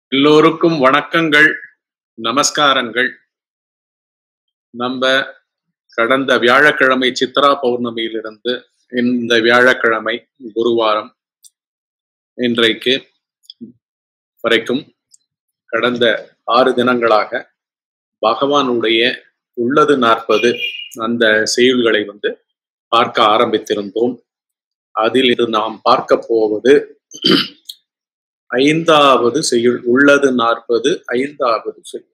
எல்லோருக்கும் வணக்கங்கள் நமஸ்காரங்கள் நம்ம கடந்த வியாழக்கிழமை சித்ரா பௌர்ணமியிலிருந்து இந்த வியாழக்கிழமை குருவாரம் இன்றைக்கு வரைக்கும் கடந்த ஆறு தினங்களாக பகவானுடைய உள்ளது நாற்பது அந்த செயல்களை வந்து பார்க்க ஆரம்பித்திருந்தோம் அதில் இது நாம் பார்க்க போவது ஐந்தாவது செய்யுள் உள்ளது நாற்பது ஐந்தாவது செய்யுள்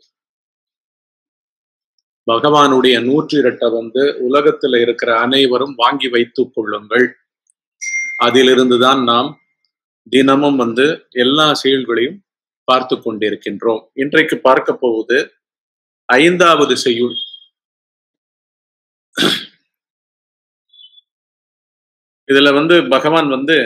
பகவானுடைய நூற்றி இரட்டை வந்து உலகத்துல இருக்கிற அனைவரும் வாங்கி வைத்துக் கொள்ளுங்கள் அதிலிருந்துதான் நாம் தினமும் வந்து எல்லா செயல்களையும் பார்த்து கொண்டிருக்கின்றோம் இன்றைக்கு பார்க்க போவது ஐந்தாவது செய்யுள் இதுல வந்து பகவான் வந்து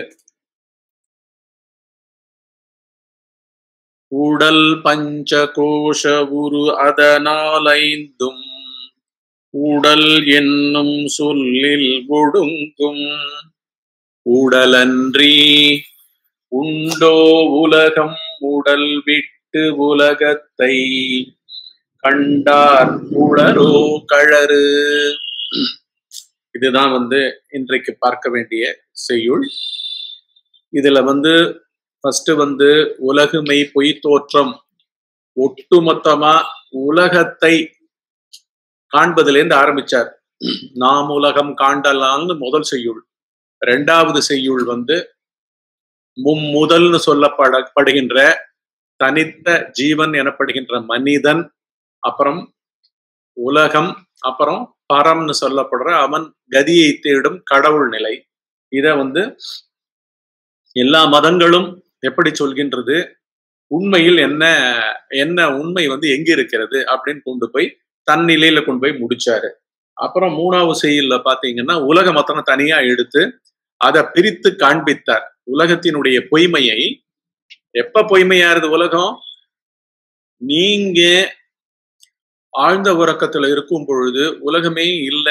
உடல் பஞ்ச கோஷ உரு அதனாலைந்தும் உடல் என்னும் சொல்லில் ஒடுங்கும் உடலன்றி உண்டோ உலகம் உடல் விட்டு உலகத்தை கண்டார் உளரோ கழறு இதுதான் வந்து இன்றைக்கு பார்க்க வேண்டிய செய்யுள் இதுல வந்து ஃபர்ஸ்ட் வந்து உலகுமை பொய் தோற்றம் ஒட்டுமொத்தமா உலகத்தை காண்பதிலேருந்து ஆரம்பிச்சார் நாம் உலகம் காண்டலாம்னு முதல் செய்யுள் ரெண்டாவது செய்யுள் வந்து மும்முதல்னு சொல்லப்படப்படுகின்ற தனித்த ஜீவன் எனப்படுகின்ற மனிதன் அப்புறம் உலகம் அப்புறம் பரம்னு சொல்லப்படுற அவன் கதியை தேடும் கடவுள் நிலை இத வந்து எல்லா மதங்களும் எப்படி சொல்கின்றது உண்மையில் என்ன என்ன உண்மை வந்து எங்க இருக்கிறது அப்படின்னு கொண்டு போய் தன் நிலையில கொண்டு போய் முடிச்சாரு அப்புறம் மூணாவது செய்யல பாத்தீங்கன்னா உலக மொத்தம் தனியா எடுத்து அதை பிரித்து காண்பித்தார் உலகத்தினுடைய பொய்மையை எப்ப பொய்மையாருது உலகம் நீங்க ஆழ்ந்த உறக்கத்துல இருக்கும் பொழுது உலகமே இல்லை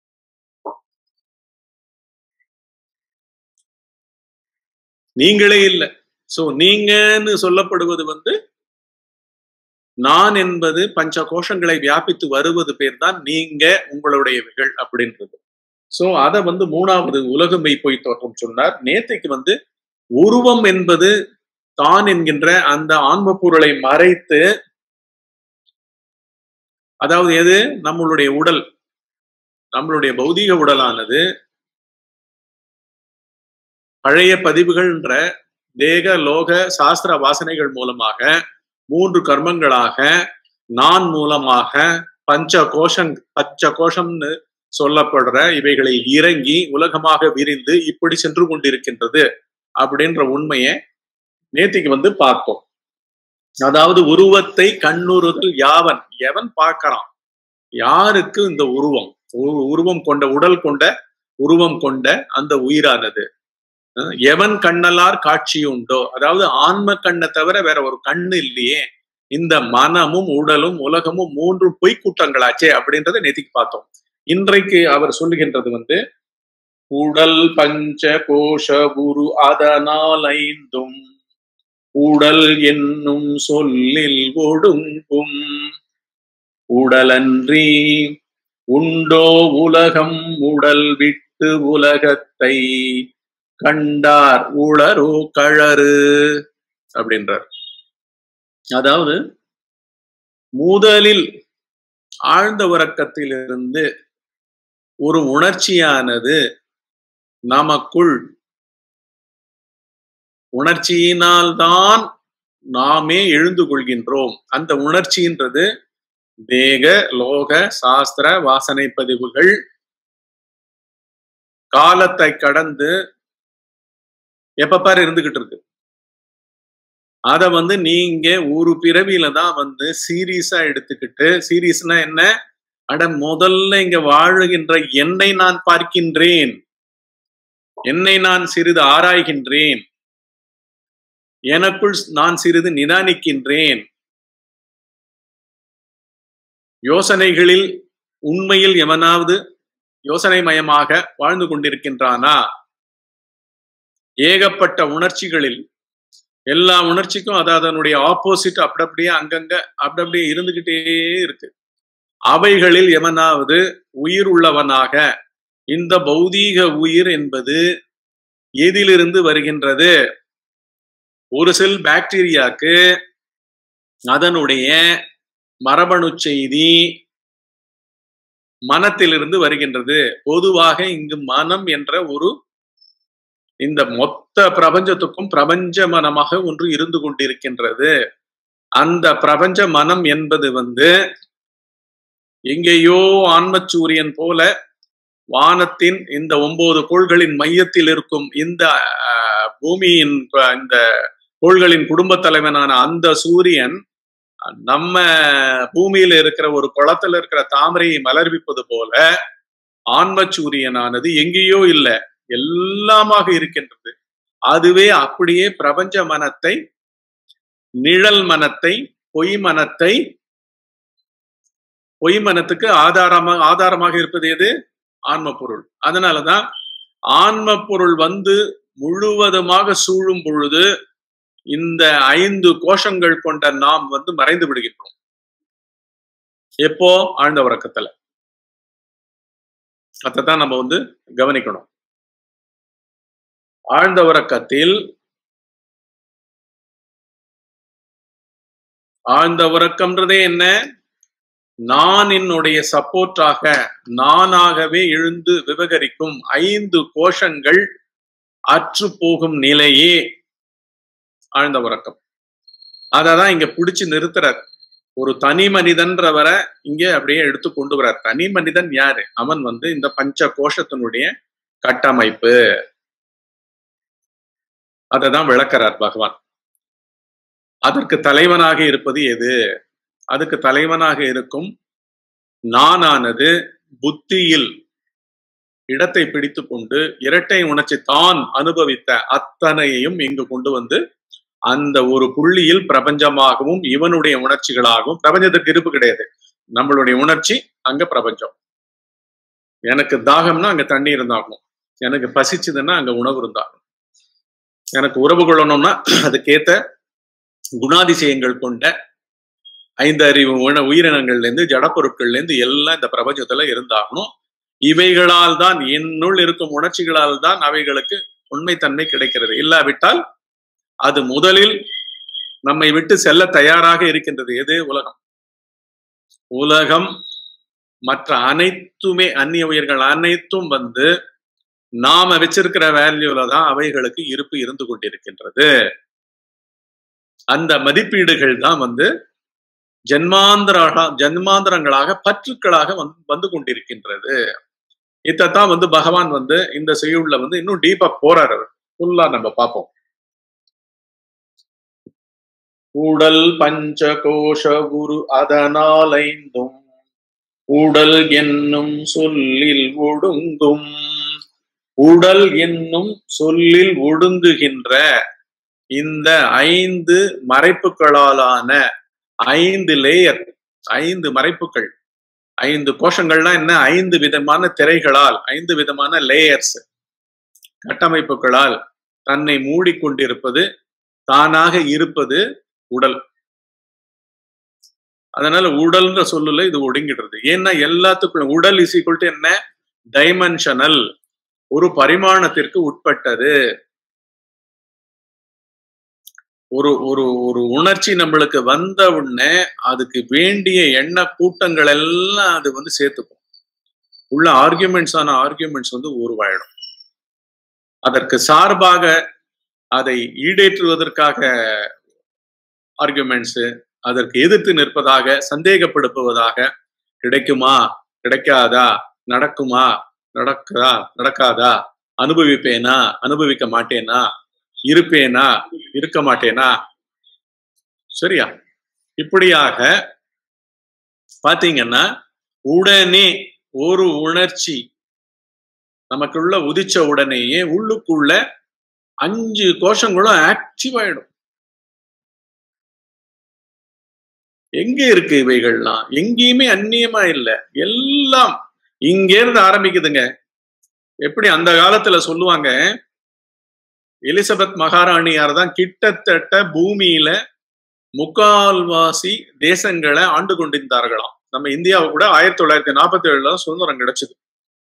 நீங்களே இல்லை சோ நீங்கன்னு சொல்லப்படுவது வந்து நான் என்பது பஞ்ச கோஷங்களை வியாபித்து வருவது பேர் தான் நீங்க உங்களுடையவைகள் அப்படின்றது சோ அதை வந்து மூணாவது உலகமை பொய் தோற்றம் சொன்னார் நேத்தைக்கு வந்து உருவம் என்பது தான் என்கின்ற அந்த ஆன்ம பொருளை மறைத்து அதாவது எது நம்மளுடைய உடல் நம்மளுடைய பௌதீக உடலானது பழைய பதிவுகள்ன்ற தேக லோக சாஸ்திர வாசனைகள் மூலமாக மூன்று கர்மங்களாக நான் மூலமாக பஞ்ச கோஷங் பஞ்ச கோஷம்னு சொல்லப்படுற இவைகளை இறங்கி உலகமாக விரிந்து இப்படி சென்று கொண்டிருக்கின்றது அப்படின்ற உண்மையை நேத்திக்கு வந்து பார்த்தோம் அதாவது உருவத்தை கண்ணுறுதல் யாவன் எவன் பார்க்கறான் யாருக்கு இந்த உருவம் உருவம் கொண்ட உடல் கொண்ட உருவம் கொண்ட அந்த உயிரானது எவன் கண்ணலார் காட்சி உண்டோ அதாவது ஆன்ம கண்ணை தவிர வேற ஒரு கண்ணு இல்லையே இந்த மனமும் உடலும் உலகமும் மூன்று பொய்க்கூட்டங்களாச்சே அப்படின்றத நேத்திக்கு பார்த்தோம் இன்றைக்கு அவர் சொல்லுகின்றது வந்து உடல் பஞ்ச கோஷ குரு அதனால் ஐந்தும் உடல் என்னும் சொல்லில் ஒடுங்கும் உடலன்றி உண்டோ உலகம் உடல் விட்டு உலகத்தை கண்டார் உளரோ கழறு அப்படின்றார் அதாவது முதலில் ஆழ்ந்த உறக்கத்திலிருந்து ஒரு உணர்ச்சியானது நமக்குள் உணர்ச்சியினால்தான் நாமே எழுந்து கொள்கின்றோம் அந்த உணர்ச்சின்றது தேக லோக சாஸ்திர வாசனை பதிவுகள் காலத்தை கடந்து எப்ப பாரு இருந்துகிட்டு இருக்கு அத வந்து நீங்க ஒரு பிறவியில தான் வந்து சீரியஸா எடுத்துக்கிட்டு சீரியஸ்னா என்ன அட முதல்ல இங்க வாழுகின்ற என்னை நான் பார்க்கின்றேன் என்னை நான் சிறிது ஆராய்கின்றேன் எனக்குள் நான் சிறிது நிதானிக்கின்றேன் யோசனைகளில் உண்மையில் எவனாவது யோசனை மயமாக வாழ்ந்து கொண்டிருக்கின்றானா ஏகப்பட்ட உணர்ச்சிகளில் எல்லா உணர்ச்சிக்கும் அது அதனுடைய ஆப்போசிட் அப்படி அப்படியே அங்கங்க அப்படி அப்படியே இருந்துகிட்டே இருக்கு அவைகளில் எவனாவது உயிர் உள்ளவனாக இந்த பௌதீக உயிர் என்பது எதிலிருந்து வருகின்றது ஒரு செல் பாக்டீரியாக்கு அதனுடைய மரபணு செய்தி மனத்திலிருந்து வருகின்றது பொதுவாக இங்கு மனம் என்ற ஒரு இந்த மொத்த பிரபஞ்சத்துக்கும் பிரபஞ்ச மனமாக ஒன்று இருந்து கொண்டிருக்கின்றது அந்த பிரபஞ்ச மனம் என்பது வந்து எங்கேயோ ஆன்மச்சூரியன் போல வானத்தின் இந்த ஒன்பது கோள்களின் மையத்தில் இருக்கும் இந்த அஹ், பூமியின் ப- இந்த கோள்களின் குடும்பத் தலைவனான அந்த சூரியன் நம்ம பூமியில இருக்கிற ஒரு குளத்துல இருக்கிற தாமரையை மலர்விப்பது போல ஆன்ம சூரியனானது எங்கேயோ இல்லை எல்லாமாக இருக்கின்றது அதுவே அப்படியே பிரபஞ்ச மனத்தை நிழல் மனத்தை பொய் மனத்தை பொய் மனத்துக்கு ஆதாரமாக ஆதாரமாக இருப்பது எது ஆன்ம பொருள் அதனாலதான் ஆன்ம பொருள் வந்து முழுவதுமாக சூழும் பொழுது இந்த ஐந்து கோஷங்கள் கொண்ட நாம் வந்து மறைந்து விடுகின்றோம் எப்போ ஆழ்ந்த உறக்கத்துல அதைத்தான் நம்ம வந்து கவனிக்கணும் ஆழ்ந்த உறக்கத்தில் ஆழ்ந்த உறக்கம்ன்றதே என்ன நான் என்னுடைய சப்போர்ட்டாக நானாகவே எழுந்து விவகரிக்கும் ஐந்து கோஷங்கள் அற்று போகும் நிலையே ஆழ்ந்த உறக்கம் அததான் இங்க பிடிச்சு நிறுத்துறார் ஒரு தனி மனிதன்றவரை இங்க அப்படியே எடுத்து கொண்டு வர்றார் தனி மனிதன் யாரு அவன் வந்து இந்த பஞ்ச கோஷத்தினுடைய கட்டமைப்பு அததான் விளக்குறார் பகவான் அதற்கு தலைவனாக இருப்பது எது அதுக்கு தலைவனாக இருக்கும் நானானது புத்தியில் இடத்தை பிடித்து கொண்டு இரட்டை உணர்ச்சி தான் அனுபவித்த அத்தனையையும் இங்கு கொண்டு வந்து அந்த ஒரு புள்ளியில் பிரபஞ்சமாகவும் இவனுடைய உணர்ச்சிகளாகவும் பிரபஞ்சத்துக்கு இருப்பு கிடையாது நம்மளுடைய உணர்ச்சி அங்க பிரபஞ்சம் எனக்கு தாகம்னா அங்க தண்ணி இருந்தாகணும் எனக்கு பசிச்சுதுன்னா அங்க உணவு இருந்தாகணும் எனக்கு உறவு கொள்ளணும்னா அதுக்கேத்த குணாதிசயங்கள் கொண்ட ஐந்து அறிவு உண உயிரினங்கள்ல இருந்து ஜடப்பொருட்கள்ல இருந்து எல்லாம் இந்த பிரபஞ்சத்துல இருந்தாகணும் இவைகளால் தான் என்னுள் இருக்கும் உணர்ச்சிகளால் தான் அவைகளுக்கு உண்மைத்தன்மை கிடைக்கிறது இல்லாவிட்டால் அது முதலில் நம்மை விட்டு செல்ல தயாராக இருக்கின்றது எது உலகம் உலகம் மற்ற அனைத்துமே அந்நிய உயிர்கள் அனைத்தும் வந்து நாம வச்சிருக்கிற வேல்யூல தான் அவைகளுக்கு இருப்பு இருந்து கொண்டிருக்கின்றது அந்த மதிப்பீடுகள் தான் வந்து ஜென்மாந்திராக ஜென்மாந்திரங்களாக பற்றுக்களாக வந்து வந்து கொண்டிருக்கின்றது இதைத்தான் வந்து பகவான் வந்து இந்த செய்யுள்ள வந்து இன்னும் டீப்பா போறாரு அவர் ஃபுல்லா நம்ம பார்ப்போம் உடல் பஞ்சகோஷ குரு அதனாலைந்தும் உடல் என்னும் சொல்லில் ஒடுங்கும் உடல் என்னும் சொல்லில் ஒடுங்குகின்ற இந்த ஐந்து மறைப்புகளாலான ஐந்து லேயர் ஐந்து மறைப்புகள் ஐந்து கோஷங்கள்னா என்ன ஐந்து விதமான திரைகளால் ஐந்து விதமான லேயர்ஸ் கட்டமைப்புகளால் தன்னை மூடிக்கொண்டிருப்பது தானாக இருப்பது உடல் அதனால உடல்ன்ற சொல்லுல இது ஒடுங்கிடுறது ஏன்னா எல்லாத்துக்கும் உடல் இஸ் ஈக்குவல் டு என்ன டைமென்ஷனல் ஒரு பரிமாணத்திற்கு உட்பட்டது ஒரு ஒரு ஒரு உணர்ச்சி நம்மளுக்கு வந்த உடனே அதுக்கு வேண்டிய எண்ண கூட்டங்கள் எல்லாம் அது வந்து சேர்த்துக்கும் உள்ள ஆர்கியூமெண்ட்ஸ் ஆன ஆர்கியூமெண்ட்ஸ் வந்து உருவாயிடும் அதற்கு சார்பாக அதை ஈடேற்றுவதற்காக ஆர்கியூமெண்ட்ஸ் அதற்கு எதிர்த்து நிற்பதாக சந்தேகப்படுத்துவதாக கிடைக்குமா கிடைக்காதா நடக்குமா நடக்குதா நடக்காதா அனுபவிப்பேனா அனுபவிக்க மாட்டேனா இருப்பேனா இருக்க மாட்டேனா சரியா இப்படியாக பாத்தீங்கன்னா உடனே ஒரு உணர்ச்சி நமக்குள்ள உதிச்ச உடனேயே உள்ளுக்குள்ள அஞ்சு கோஷங்களும் ஆக்டிவ் ஆயிடும் எங்க இருக்கு இவைகள்லாம் எங்கேயுமே அந்நியமா இல்லை எல்லாம் இங்க இருந்து ஆரம்பிக்குதுங்க எப்படி அந்த காலத்துல சொல்லுவாங்க எலிசபெத் மகாராணியார் தான் கிட்டத்தட்ட பூமியில முக்கால்வாசி தேசங்களை ஆண்டு கொண்டிருந்தார்களாம் நம்ம இந்தியாவை கூட ஆயிரத்தி தொள்ளாயிரத்தி நாற்பத்தி ஏழுல சுதந்திரம் கிடைச்சது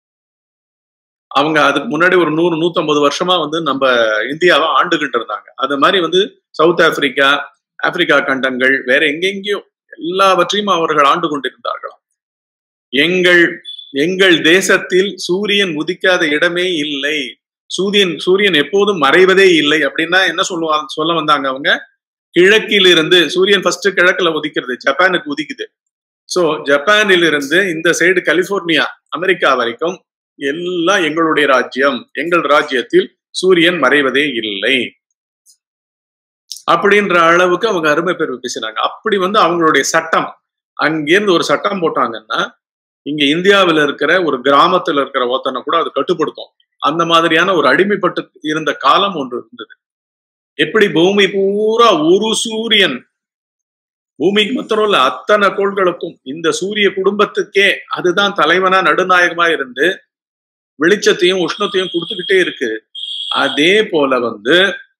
அவங்க அதுக்கு முன்னாடி ஒரு நூறு நூத்தம்பது வருஷமா வந்து நம்ம இந்தியாவை ஆண்டுகிட்டு இருந்தாங்க அது மாதிரி வந்து சவுத் ஆப்பிரிக்கா ஆப்பிரிக்கா கண்டங்கள் வேற எங்கெங்கேயோ எல்லாவற்றையும் அவர்கள் ஆண்டு கொண்டிருந்தார்களாம் எங்கள் எங்கள் தேசத்தில் சூரியன் உதிக்காத இடமே இல்லை சூரியன் சூரியன் எப்போதும் மறைவதே இல்லை அப்படின்னா என்ன சொல்லுவாங்க சொல்ல வந்தாங்க அவங்க கிழக்கில் இருந்து சூரியன் ஃபர்ஸ்ட் கிழக்குல உதிக்கிறது ஜப்பானுக்கு உதிக்குது சோ ஜப்பானில் இருந்து இந்த சைடு கலிபோர்னியா அமெரிக்கா வரைக்கும் எல்லாம் எங்களுடைய ராஜ்யம் எங்கள் ராஜ்யத்தில் சூரியன் மறைவதே இல்லை அப்படின்ற அளவுக்கு அவங்க அருமை பெருமை பேசினாங்க அப்படி வந்து அவங்களுடைய சட்டம் அங்கிருந்து ஒரு சட்டம் போட்டாங்கன்னா இங்க இந்தியாவில் இருக்கிற ஒரு கிராமத்துல இருக்கிற ஒருத்தனை கூட அது கட்டுப்படுத்தும் அந்த மாதிரியான ஒரு அடிமைப்பட்டு இருந்த காலம் ஒன்று இருந்தது எப்படி பூமி பூரா ஒரு சூரியன் பூமிக்கு மாத்திரம் இல்ல அத்தனை கோள்களுக்கும் இந்த சூரிய குடும்பத்துக்கே அதுதான் தலைவனா நடுநாயகமா இருந்து வெளிச்சத்தையும் உஷ்ணத்தையும் கொடுத்துக்கிட்டே இருக்கு அதே போல வந்து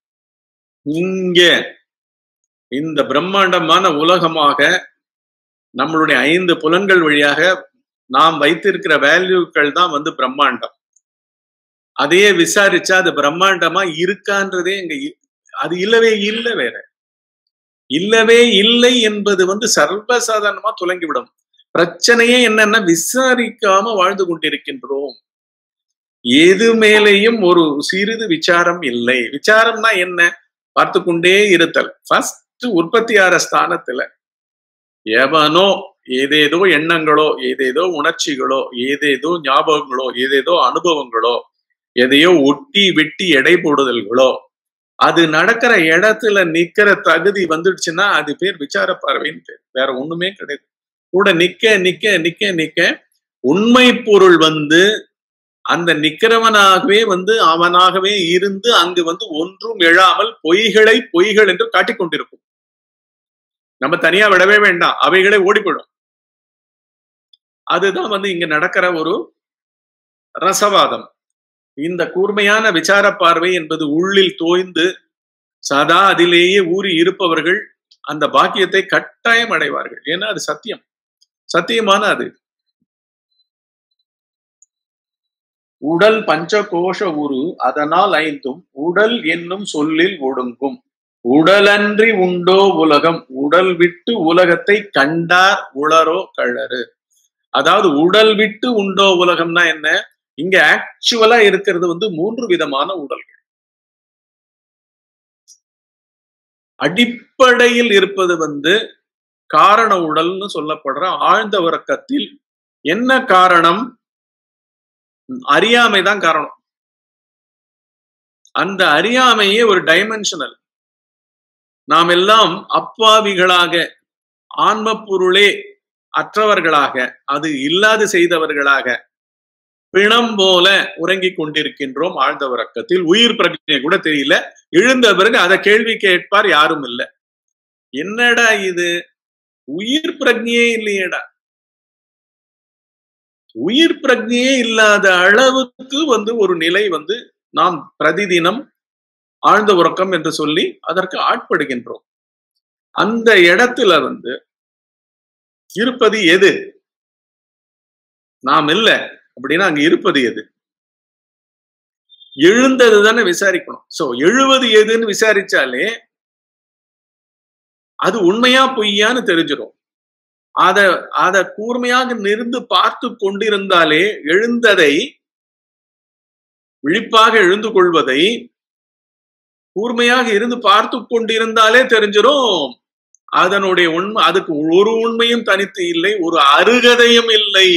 இங்க இந்த பிரம்மாண்டமான உலகமாக நம்மளுடைய ஐந்து புலன்கள் வழியாக நாம் வைத்திருக்கிற வேல்யூக்கள் தான் வந்து பிரம்மாண்டம் அதையே விசாரிச்சா அது பிரம்மாண்டமா இருக்கான்றதே இங்க அது இல்லவே இல்லை வேற இல்லவே இல்லை என்பது வந்து சர்வசாதாரணமா துலங்கிவிடும் பிரச்சனையே என்னன்னா விசாரிக்காம வாழ்ந்து கொண்டிருக்கின்றோம் எது மேலேயும் ஒரு சிறிது விசாரம் இல்லை விசாரம்னா என்ன பார்த்து கொண்டே இருத்தல் ஃபர்ஸ்ட் உற்பத்தியார ஸ்தானத்துல எவனோ ஏதேதோ எண்ணங்களோ ஏதேதோ உணர்ச்சிகளோ ஏதேதோ ஞாபகங்களோ ஏதேதோ அனுபவங்களோ எதையோ ஒட்டி வெட்டி எடை போடுதல்களோ அது நடக்கிற இடத்துல நிக்கிற தகுதி வந்துடுச்சுன்னா அது பேர் விசார பார்வைன்னு பேர் வேற ஒண்ணுமே கிடையாது கூட நிக்க நிக்க நிக்க நிக்க உண்மை பொருள் வந்து அந்த நிக்கிறவனாகவே வந்து அவனாகவே இருந்து அங்கு வந்து ஒன்றும் எழாமல் பொய்களை பொய்கள் என்று காட்டிக் கொண்டிருக்கும் நம்ம தனியா விடவே வேண்டாம் அவைகளே ஓடி போயிடும் அதுதான் வந்து இங்க நடக்கிற ஒரு ரசவாதம் இந்த கூர்மையான விசார பார்வை என்பது உள்ளில் தோய்ந்து சதா அதிலேயே ஊறி இருப்பவர்கள் அந்த பாக்கியத்தை கட்டாயம் அடைவார்கள் ஏன்னா அது சத்தியம் சத்தியமான அது உடல் பஞ்சகோஷ உரு அதனால் ஐந்தும் உடல் என்னும் சொல்லில் ஒடுங்கும் உடலன்றி உண்டோ உலகம் உடல் விட்டு உலகத்தை கண்டார் உளரோ கழறு அதாவது உடல் விட்டு உண்டோ உலகம்னா என்ன இங்க ஆக்சுவலா இருக்கிறது வந்து மூன்று விதமான உடல்கள் அடிப்படையில் இருப்பது வந்து காரண உடல்னு சொல்லப்படுற ஆழ்ந்த உறக்கத்தில் என்ன காரணம் அறியாமை தான் காரணம் அந்த அறியாமையே ஒரு டைமென்ஷனல் நாம் எல்லாம் அப்பாவிகளாக ஆன்ம பொருளே அற்றவர்களாக அது இல்லாது செய்தவர்களாக பிணம் போல உறங்கிக் கொண்டிருக்கின்றோம் ஆழ்ந்த உறக்கத்தில் உயிர் பிரச்சனை கூட தெரியல எழுந்த பிறகு அதை கேள்வி கேட்பார் யாரும் இல்லை என்னடா இது உயிர் பிரஜையே இல்லையேடா உயிர் பிரஜையே இல்லாத அளவுக்கு வந்து ஒரு நிலை வந்து நாம் பிரதிதினம் ஆழ்ந்த உறக்கம் என்று சொல்லி அதற்கு ஆட்படுகின்றோம் அந்த இடத்துல வந்து இருப்பது எது நாம் இல்லை அப்படின்னா அங்க இருப்பது எது எழுந்தது தானே விசாரிக்கணும் சோ எழுவது எதுன்னு விசாரிச்சாலே அது உண்மையா பொய்யான்னு தெரிஞ்சிடும் அத அத கூர்மையாக நிருந்து பார்த்து கொண்டிருந்தாலே எழுந்ததை விழிப்பாக எழுந்து கொள்வதை கூர்மையாக இருந்து பார்த்து கொண்டிருந்தாலே தெரிஞ்சிடும் அதனுடைய உண்மை அதுக்கு ஒரு உண்மையும் தனித்து இல்லை ஒரு அருகதையும் இல்லை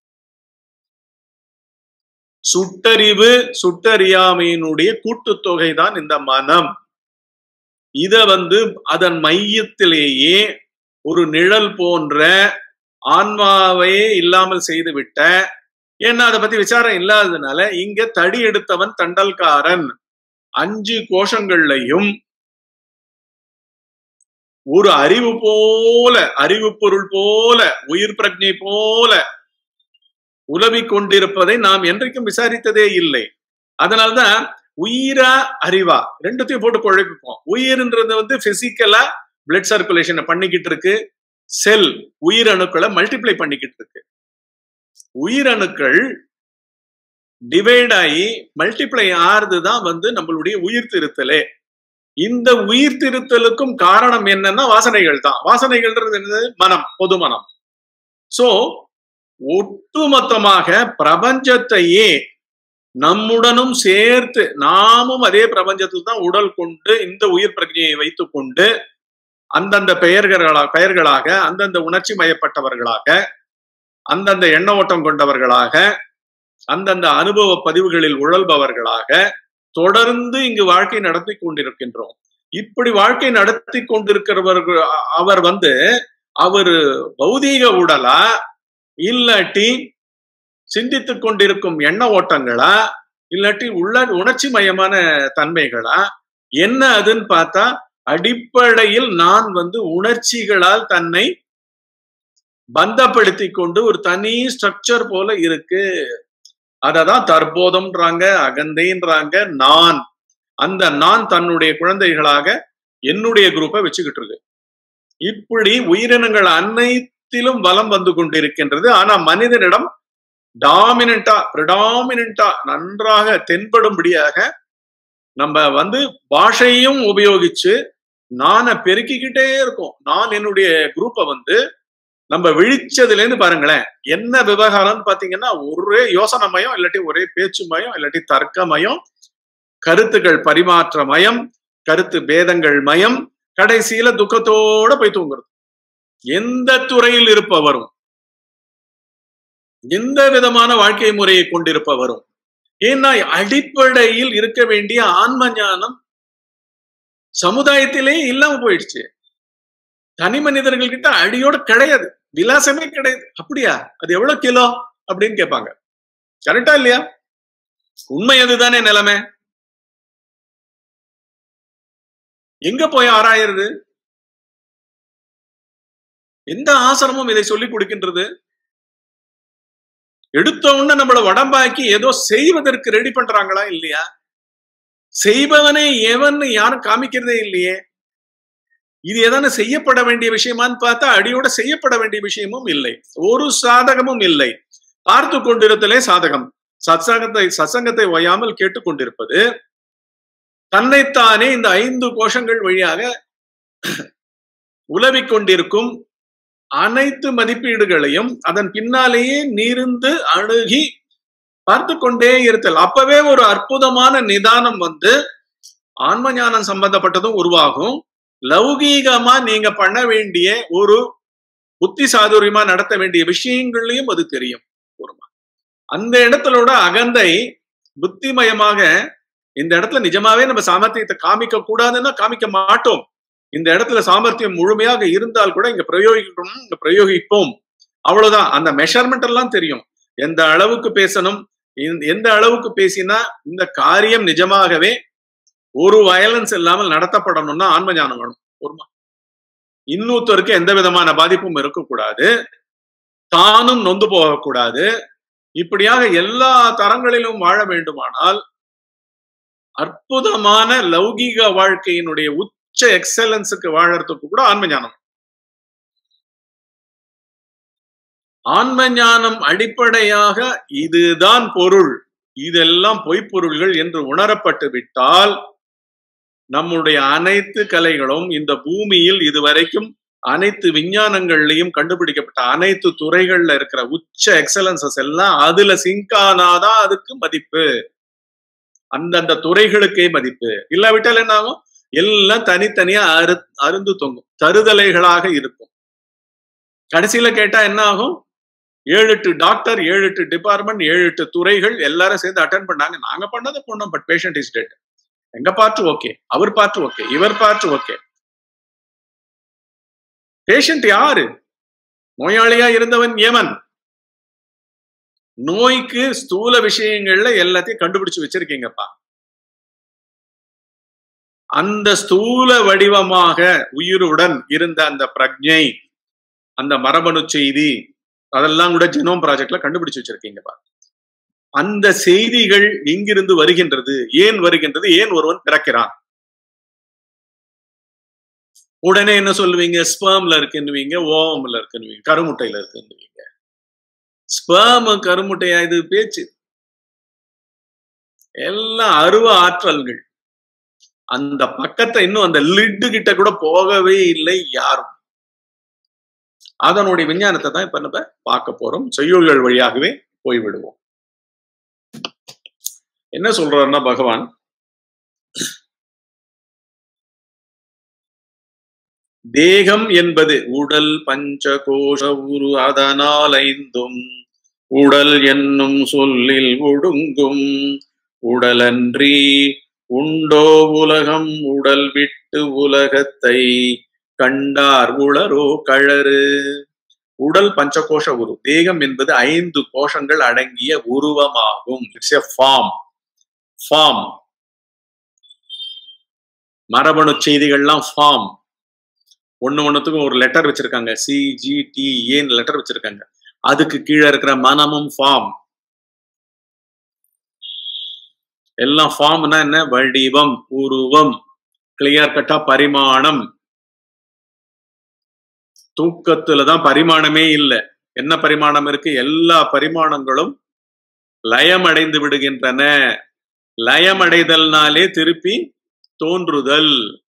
சுட்டறிவு சுட்டறியாமையினுடைய கூட்டுத்தொகை தான் இந்த மனம் இத வந்து அதன் மையத்திலேயே ஒரு நிழல் போன்ற ஆன்மாவையே இல்லாமல் செய்து விட்ட ஏன்னா அதை பத்தி விசாரம் இல்லாததுனால இங்க தடி எடுத்தவன் தண்டல்காரன் அஞ்சு கோஷங்கள்லையும் ஒரு அறிவு போல அறிவு பொருள் போல உயிர் பிரஜை போல உலவி கொண்டிருப்பதை நாம் என்றைக்கும் விசாரித்ததே இல்லை அதனால்தான் உயிரா அறிவா ரெண்டுத்தையும் போட்டு குழப்பிப்போம் உயிர்ன்றது வந்து பிசிக்கலா பிளட் சர்க்குலேஷனை பண்ணிக்கிட்டு இருக்கு செல் உயிரணுக்களை மல்டிப்ளை பண்ணிக்கிட்டு இருக்கு உயிரணுக்கள் டிவைட் ஆகி மல்டிப்ளை ஆறுது தான் வந்து நம்மளுடைய உயிர் திருத்தலே இந்த உயிர் திருத்தலுக்கும் காரணம் என்னன்னா வாசனைகள் தான் வாசனைகள்ன்றது என்னது மனம் பொது மனம் சோ ஒட்டுமொத்தமாக பிரபஞ்சத்தையே நம்முடனும் சேர்த்து நாமும் அதே பிரபஞ்சத்தில் தான் உடல் கொண்டு இந்த உயிர் பிரஜையை வைத்துக் கொண்டு அந்தந்த பெயர்களா பெயர்களாக அந்தந்த உணர்ச்சி மயப்பட்டவர்களாக அந்தந்த எண்ண ஓட்டம் கொண்டவர்களாக அந்தந்த அனுபவ பதிவுகளில் உழல்பவர்களாக தொடர்ந்து இங்கு வாழ்க்கை நடத்தி கொண்டிருக்கின்றோம் இப்படி வாழ்க்கை நடத்தி கொண்டிருக்கிறவர்கள் அவர் வந்து அவரு பௌதீக உடலா இல்லாட்டி சிந்தித்துக் கொண்டிருக்கும் எண்ண ஓட்டங்களா இல்லாட்டி உள்ள உணர்ச்சி மயமான தன்மைகளா என்ன அதுன்னு பார்த்தா அடிப்படையில் நான் வந்து உணர்ச்சிகளால் தன்னை பந்தப்படுத்தி கொண்டு ஒரு தனி ஸ்ட்ரக்சர் போல இருக்கு அததான் தற்போதம்ன்றாங்க அகந்தைன்றாங்க நான் அந்த நான் தன்னுடைய குழந்தைகளாக என்னுடைய குரூப்பை வச்சுக்கிட்டு இருக்கு இப்படி உயிரினங்கள் அனைத்திலும் வலம் வந்து கொண்டிருக்கின்றது ஆனா மனிதனிடம் டாமினண்டா ப்ரிடாமினண்டா நன்றாக தென்படும்படியாக நம்ம வந்து பாஷையும் உபயோகிச்சு நானை பெருக்கிக்கிட்டே இருக்கோம் நான் என்னுடைய குரூப்பை வந்து நம்ம விழிச்சதுல இருந்து பாருங்களேன் என்ன விவகாரம்னு பாத்தீங்கன்னா ஒரே யோசனமயம் இல்லாட்டி ஒரே பேச்சு மயம் இல்லாட்டி தர்க்கமயம் கருத்துக்கள் பரிமாற்ற மயம் கருத்து பேதங்கள் மயம் கடைசியில துக்கத்தோட போய் தூங்குறது எந்த துறையில் இருப்பவரும் எந்த விதமான வாழ்க்கை முறையை கொண்டிருப்பவரும் ஏன்னா அடிப்படையில் இருக்க வேண்டிய ஆன்ம ஞானம் சமுதாயத்திலே இல்லாம போயிடுச்சு தனி மனிதர்கள் கிட்ட அடியோட கிடையாது விலாசமே கிடையாது அப்படியா அது எவ்வளவு கிலோ அப்படின்னு கேட்பாங்க கரெக்டா இல்லையா உண்மை அதுதானே நிலைமை எங்க போய் ஆராயிறது எந்த ஆசிரமும் இதை சொல்லி கொடுக்கின்றது எடுத்த உடனே நம்மள உடம்பாக்கி ஏதோ செய்வதற்கு ரெடி பண்றாங்களா இல்லையா செய்பவனே எவன் யாரும் காமிக்கிறதே இல்லையே இது எதான செய்யப்பட வேண்டிய விஷயமான்னு பார்த்தா அடியோட செய்யப்பட வேண்டிய விஷயமும் இல்லை ஒரு சாதகமும் இல்லை பார்த்து கொண்டிருத்தலே சாதகம் சத்சங்கத்தை சத்சங்கத்தை ஓயாமல் கேட்டுக்கொண்டிருப்பது தன்னைத்தானே இந்த ஐந்து கோஷங்கள் வழியாக உலவிக் கொண்டிருக்கும் அனைத்து மதிப்பீடுகளையும் அதன் பின்னாலேயே நீர்ந்து அணுகி பார்த்து கொண்டே இருத்தல் அப்பவே ஒரு அற்புதமான நிதானம் வந்து ஆன்ம ஞானம் சம்பந்தப்பட்டதும் உருவாகும் லௌகீகமா நீங்க பண்ண வேண்டிய ஒரு புத்தி சாதுரியமா நடத்த வேண்டிய விஷயங்கள்லயும் அது தெரியும் ஒருமா அந்த இடத்துலோட அகந்தை புத்திமயமாக இந்த இடத்துல நிஜமாவே நம்ம சாமர்த்தியத்தை காமிக்க கூடாதுன்னா காமிக்க மாட்டோம் இந்த இடத்துல சாமர்த்தியம் முழுமையாக இருந்தால் கூட இங்க பிரயோகிக்கணும் இங்க பிரயோகிப்போம் அவ்வளவுதான் அந்த மெஷர்மெண்ட் எல்லாம் தெரியும் எந்த அளவுக்கு பேசணும் எந்த அளவுக்கு பேசினா இந்த காரியம் நிஜமாகவே ஒரு வயலன்ஸ் இல்லாமல் நடத்தப்படணும்னா ஆன்ம ஞானம் வேணும் ஒருமா இன்னொருத்தருக்கு எந்த விதமான பாதிப்பும் இருக்கக்கூடாது தானும் நொந்து போகக்கூடாது இப்படியாக எல்லா தரங்களிலும் வாழ வேண்டுமானால் அற்புதமான லௌகீக வாழ்க்கையினுடைய உச்ச எக்ஸலன்ஸுக்கு வாழறதுக்கு கூட ஆன்ம ஞானம் ஆன்ம ஞானம் அடிப்படையாக இதுதான் பொருள் இதெல்லாம் பொய்ப்பொருள்கள் என்று உணரப்பட்டு விட்டால் நம்முடைய அனைத்து கலைகளும் இந்த பூமியில் இதுவரைக்கும் அனைத்து விஞ்ஞானங்கள்லையும் கண்டுபிடிக்கப்பட்ட அனைத்து துறைகள்ல இருக்கிற உச்ச எக்ஸலன்சஸ் எல்லாம் அதுல சிங்கானாதான் அதுக்கு மதிப்பு அந்தந்த துறைகளுக்கே மதிப்பு இல்லாவிட்டால் என்ன ஆகும் எல்லாம் தனித்தனியா அரு அருந்து தொங்கும் தருதலைகளாக இருக்கும் கடைசியில கேட்டா என்ன ஆகும் ஏழு எட்டு டாக்டர் ஏழு எட்டு டிபார்ட்மெண்ட் ஏழு எட்டு துறைகள் எல்லாரும் சேர்ந்து அட்டன் பண்ணாங்க நாங்க பண்ணதை பண்ணோம் பட் பேஷண்ட் இஸ் டெட் எங்க பார்ட் ஓகே அவர் பார்ட் ஓகே இவர் பார்ட் ஓகே பேஷண்ட் யாரு நோயாளியா இருந்தவன் ஏமன் நோய்க்கு ஸ்தூல விஷயங்கள்ல எல்லாத்தையும் கண்டுபிடிச்சு வச்சிருக்கீங்கப்பா அந்த ஸ்தூல வடிவமாக உயிருடன் இருந்த அந்த பிரஜை அந்த மரபணு செய்தி அதெல்லாம் கூட ஜெனோம் ப்ராஜெக்ட்ல கண்டுபிடிச்சு வச்சிருக்கீங்கப்பா அந்த செய்திகள் எங்கிருந்து வருகின்றது ஏன் வருகின்றது ஏன் ஒருவன் பிறக்கிறான் உடனே என்ன சொல்லுவீங்க ஸ்பேம்ல இருக்குன்னுவீங்க ஓவம்ல இருக்குன்னுவீங்க கருமுட்டையில இருக்குன்னுவீங்க ஸ்பேம் கருமுட்டையா இது பேச்சு எல்லாம் அருவ ஆற்றல்கள் அந்த பக்கத்தை இன்னும் அந்த லிட்டு கிட்ட கூட போகவே இல்லை யாரும் அதனுடைய விஞ்ஞானத்தை தான் இப்ப நம்ம பார்க்க போறோம் செய்யுள்கள் வழியாகவே போய்விடுவோம் என்ன சொல்றாருன்னா பகவான் தேகம் என்பது உடல் பஞ்சகோஷ உரு அதனால் ஐந்தும் உடல் என்னும் சொல்லில் ஒடுங்கும் உடலன்றி உண்டோ உலகம் உடல் விட்டு உலகத்தை கண்டார் உளரோ கழறு உடல் பஞ்சகோஷ உரு தேகம் என்பது ஐந்து கோஷங்கள் அடங்கிய உருவமாகும் இட்ஸ் எ ஃபார்ம் ஃபார்ம் மரபணு செய்திகள்லாம் ஃபார்ம் ஒண்ணு ஒண்ணுத்துக்கும் ஒரு லெட்டர் வச்சிருக்காங்க சி ஜி டி ஏன்னு லெட்டர் வச்சிருக்காங்க அதுக்கு கீழே இருக்கிற மனமும் ஃபார்ம் எல்லாம் ஃபார்ம்னா என்ன வடிவம் உருவம் கிளியர் கட்டா பரிமாணம் தூக்கத்துல தான் பரிமாணமே இல்லை என்ன பரிமாணம் இருக்கு எல்லா பரிமாணங்களும் லயம் அடைந்து விடுகின்றன லயம் அடைதல்னாலே திருப்பி தோன்றுதல்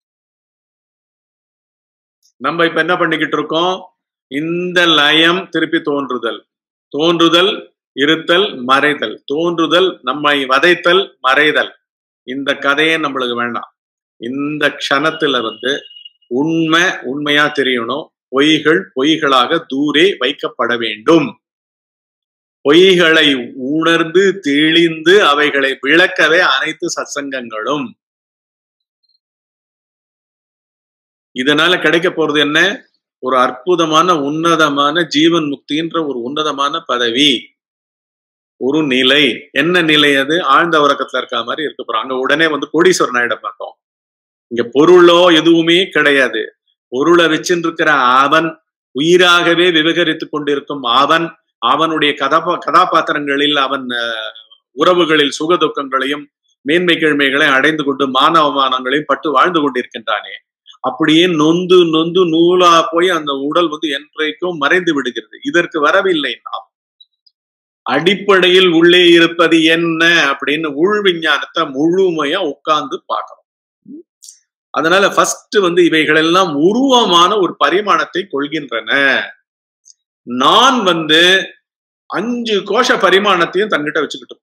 நம்ம இப்ப என்ன பண்ணிக்கிட்டு இருக்கோம் இந்த லயம் திருப்பி தோன்றுதல் தோன்றுதல் இருத்தல் மறைதல் தோன்றுதல் நம்மை வதைத்தல் மறைதல் இந்த கதையே நம்மளுக்கு வேண்டாம் இந்த க்ஷணத்துல வந்து உண்மை உண்மையா தெரியணும் பொய்கள் பொய்களாக தூரே வைக்கப்பட வேண்டும் பொய்களை உணர்ந்து தெளிந்து அவைகளை விளக்கவே அனைத்து சத்சங்கங்களும் இதனால கிடைக்க போறது என்ன ஒரு அற்புதமான உன்னதமான ஜீவன் முக்தின்ற ஒரு உன்னதமான பதவி ஒரு நிலை என்ன நிலை அது ஆழ்ந்த உறக்கத்துல இருக்க மாதிரி இருக்க போறோம் அங்க உடனே வந்து கோடீஸ்வரன் ஆயிட மாட்டோம் இங்க பொருளோ எதுவுமே கிடையாது பொருளை வச்சுட்டு இருக்கிற அவன் உயிராகவே விவகரித்து கொண்டிருக்கும் அவன் அவனுடைய கதாபா கதாபாத்திரங்களில் அவன் உறவுகளில் சுக துக்கங்களையும் மேன்மை கிழமைகளையும் அடைந்து கொண்டு மானவமானங்களையும் பட்டு வாழ்ந்து கொண்டிருக்கின்றானே அப்படியே நொந்து நொந்து நூலா போய் அந்த உடல் வந்து என்றைக்கும் மறைந்து விடுகிறது இதற்கு வரவில்லை நாம் அடிப்படையில் உள்ளே இருப்பது என்ன அப்படின்னு உள் விஞ்ஞானத்தை முழுமையா உட்கார்ந்து பார்க்கணும் அதனால ஃபர்ஸ்ட் வந்து இவைகள் எல்லாம் உருவமான ஒரு பரிமாணத்தை கொள்கின்றன நான் வந்து அஞ்சு கோஷ பரிமாணத்தையும் தன்கிட்ட வச்சுக்கிட்டு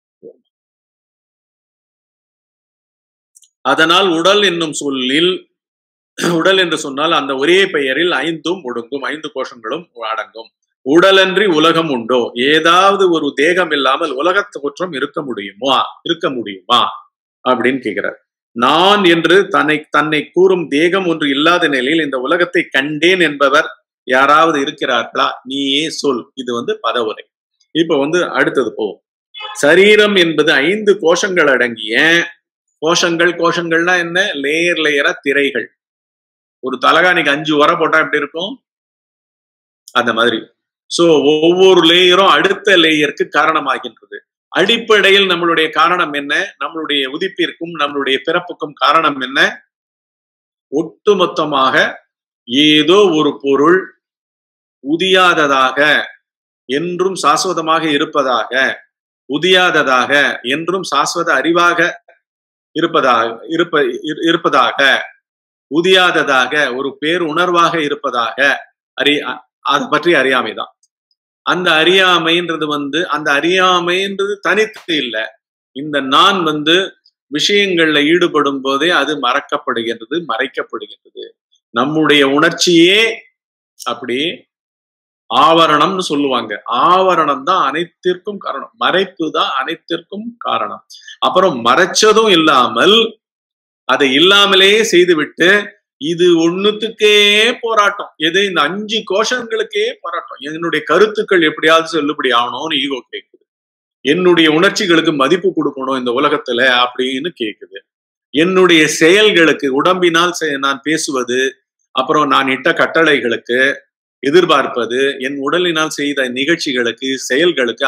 அதனால் உடல் என்னும் சொல்லில் உடல் என்று சொன்னால் அந்த ஒரே பெயரில் ஐந்தும் ஒடுங்கும் ஐந்து கோஷங்களும் அடங்கும் உடலன்றி உலகம் உண்டோ ஏதாவது ஒரு தேகம் இல்லாமல் உலகத்து குற்றம் இருக்க முடியுமா இருக்க முடியுமா அப்படின்னு கேட்கிறார் நான் என்று தன்னை தன்னை கூறும் தேகம் ஒன்று இல்லாத நிலையில் இந்த உலகத்தை கண்டேன் என்பவர் யாராவது இருக்கிறார்களா நீயே சொல் இது வந்து பதவுரை இப்ப வந்து அடுத்தது போவோம் சரீரம் என்பது ஐந்து கோஷங்கள் அடங்கிய கோஷங்கள் கோஷங்கள்னா என்ன லேயர் லேயரா திரைகள் ஒரு தலகாணிக்கு அஞ்சு உர போட்டா எப்படி இருக்கும் அந்த மாதிரி சோ ஒவ்வொரு லேயரும் அடுத்த லேயருக்கு காரணமாகின்றது அடிப்படையில் நம்மளுடைய காரணம் என்ன நம்மளுடைய உதிப்பிற்கும் நம்மளுடைய பிறப்புக்கும் காரணம் என்ன ஒட்டுமொத்தமாக ஏதோ ஒரு பொருள் உதியாததாக என்றும் சாஸ்வதமாக இருப்பதாக உதியாததாக என்றும் சாஸ்வத அறிவாக இருப்பதாக இருப்ப இருப்பதாக உதியாததாக ஒரு பேர் உணர்வாக இருப்பதாக அறி அதை பற்றி அறியாமைதான் அந்த அறியாமைன்றது வந்து அந்த அறியாமைன்றது தனித்து இல்லை இந்த நான் வந்து விஷயங்கள்ல ஈடுபடும் போதே அது மறக்கப்படுகின்றது மறைக்கப்படுகின்றது நம்முடைய உணர்ச்சியே அப்படி ஆவரணம்னு சொல்லுவாங்க ஆவரணம் தான் அனைத்திற்கும் காரணம் மறைப்பு தான் அனைத்திற்கும் காரணம் அப்புறம் மறைச்சதும் இல்லாமல் அதை இல்லாமலேயே செய்துவிட்டு இது ஒண்ணுத்துக்கே போராட்டம் எது இந்த அஞ்சு கோஷங்களுக்கே போராட்டம் என்னுடைய கருத்துக்கள் எப்படியாவது செல்லுபடி ஆகணும்னு ஈகோ கேட்குது என்னுடைய உணர்ச்சிகளுக்கு மதிப்பு கொடுக்கணும் இந்த உலகத்துல அப்படின்னு கேக்குது என்னுடைய செயல்களுக்கு உடம்பினால் நான் பேசுவது அப்புறம் நான் இட்ட கட்டளைகளுக்கு எதிர்பார்ப்பது என் உடலினால் செய்த நிகழ்ச்சிகளுக்கு செயல்களுக்கு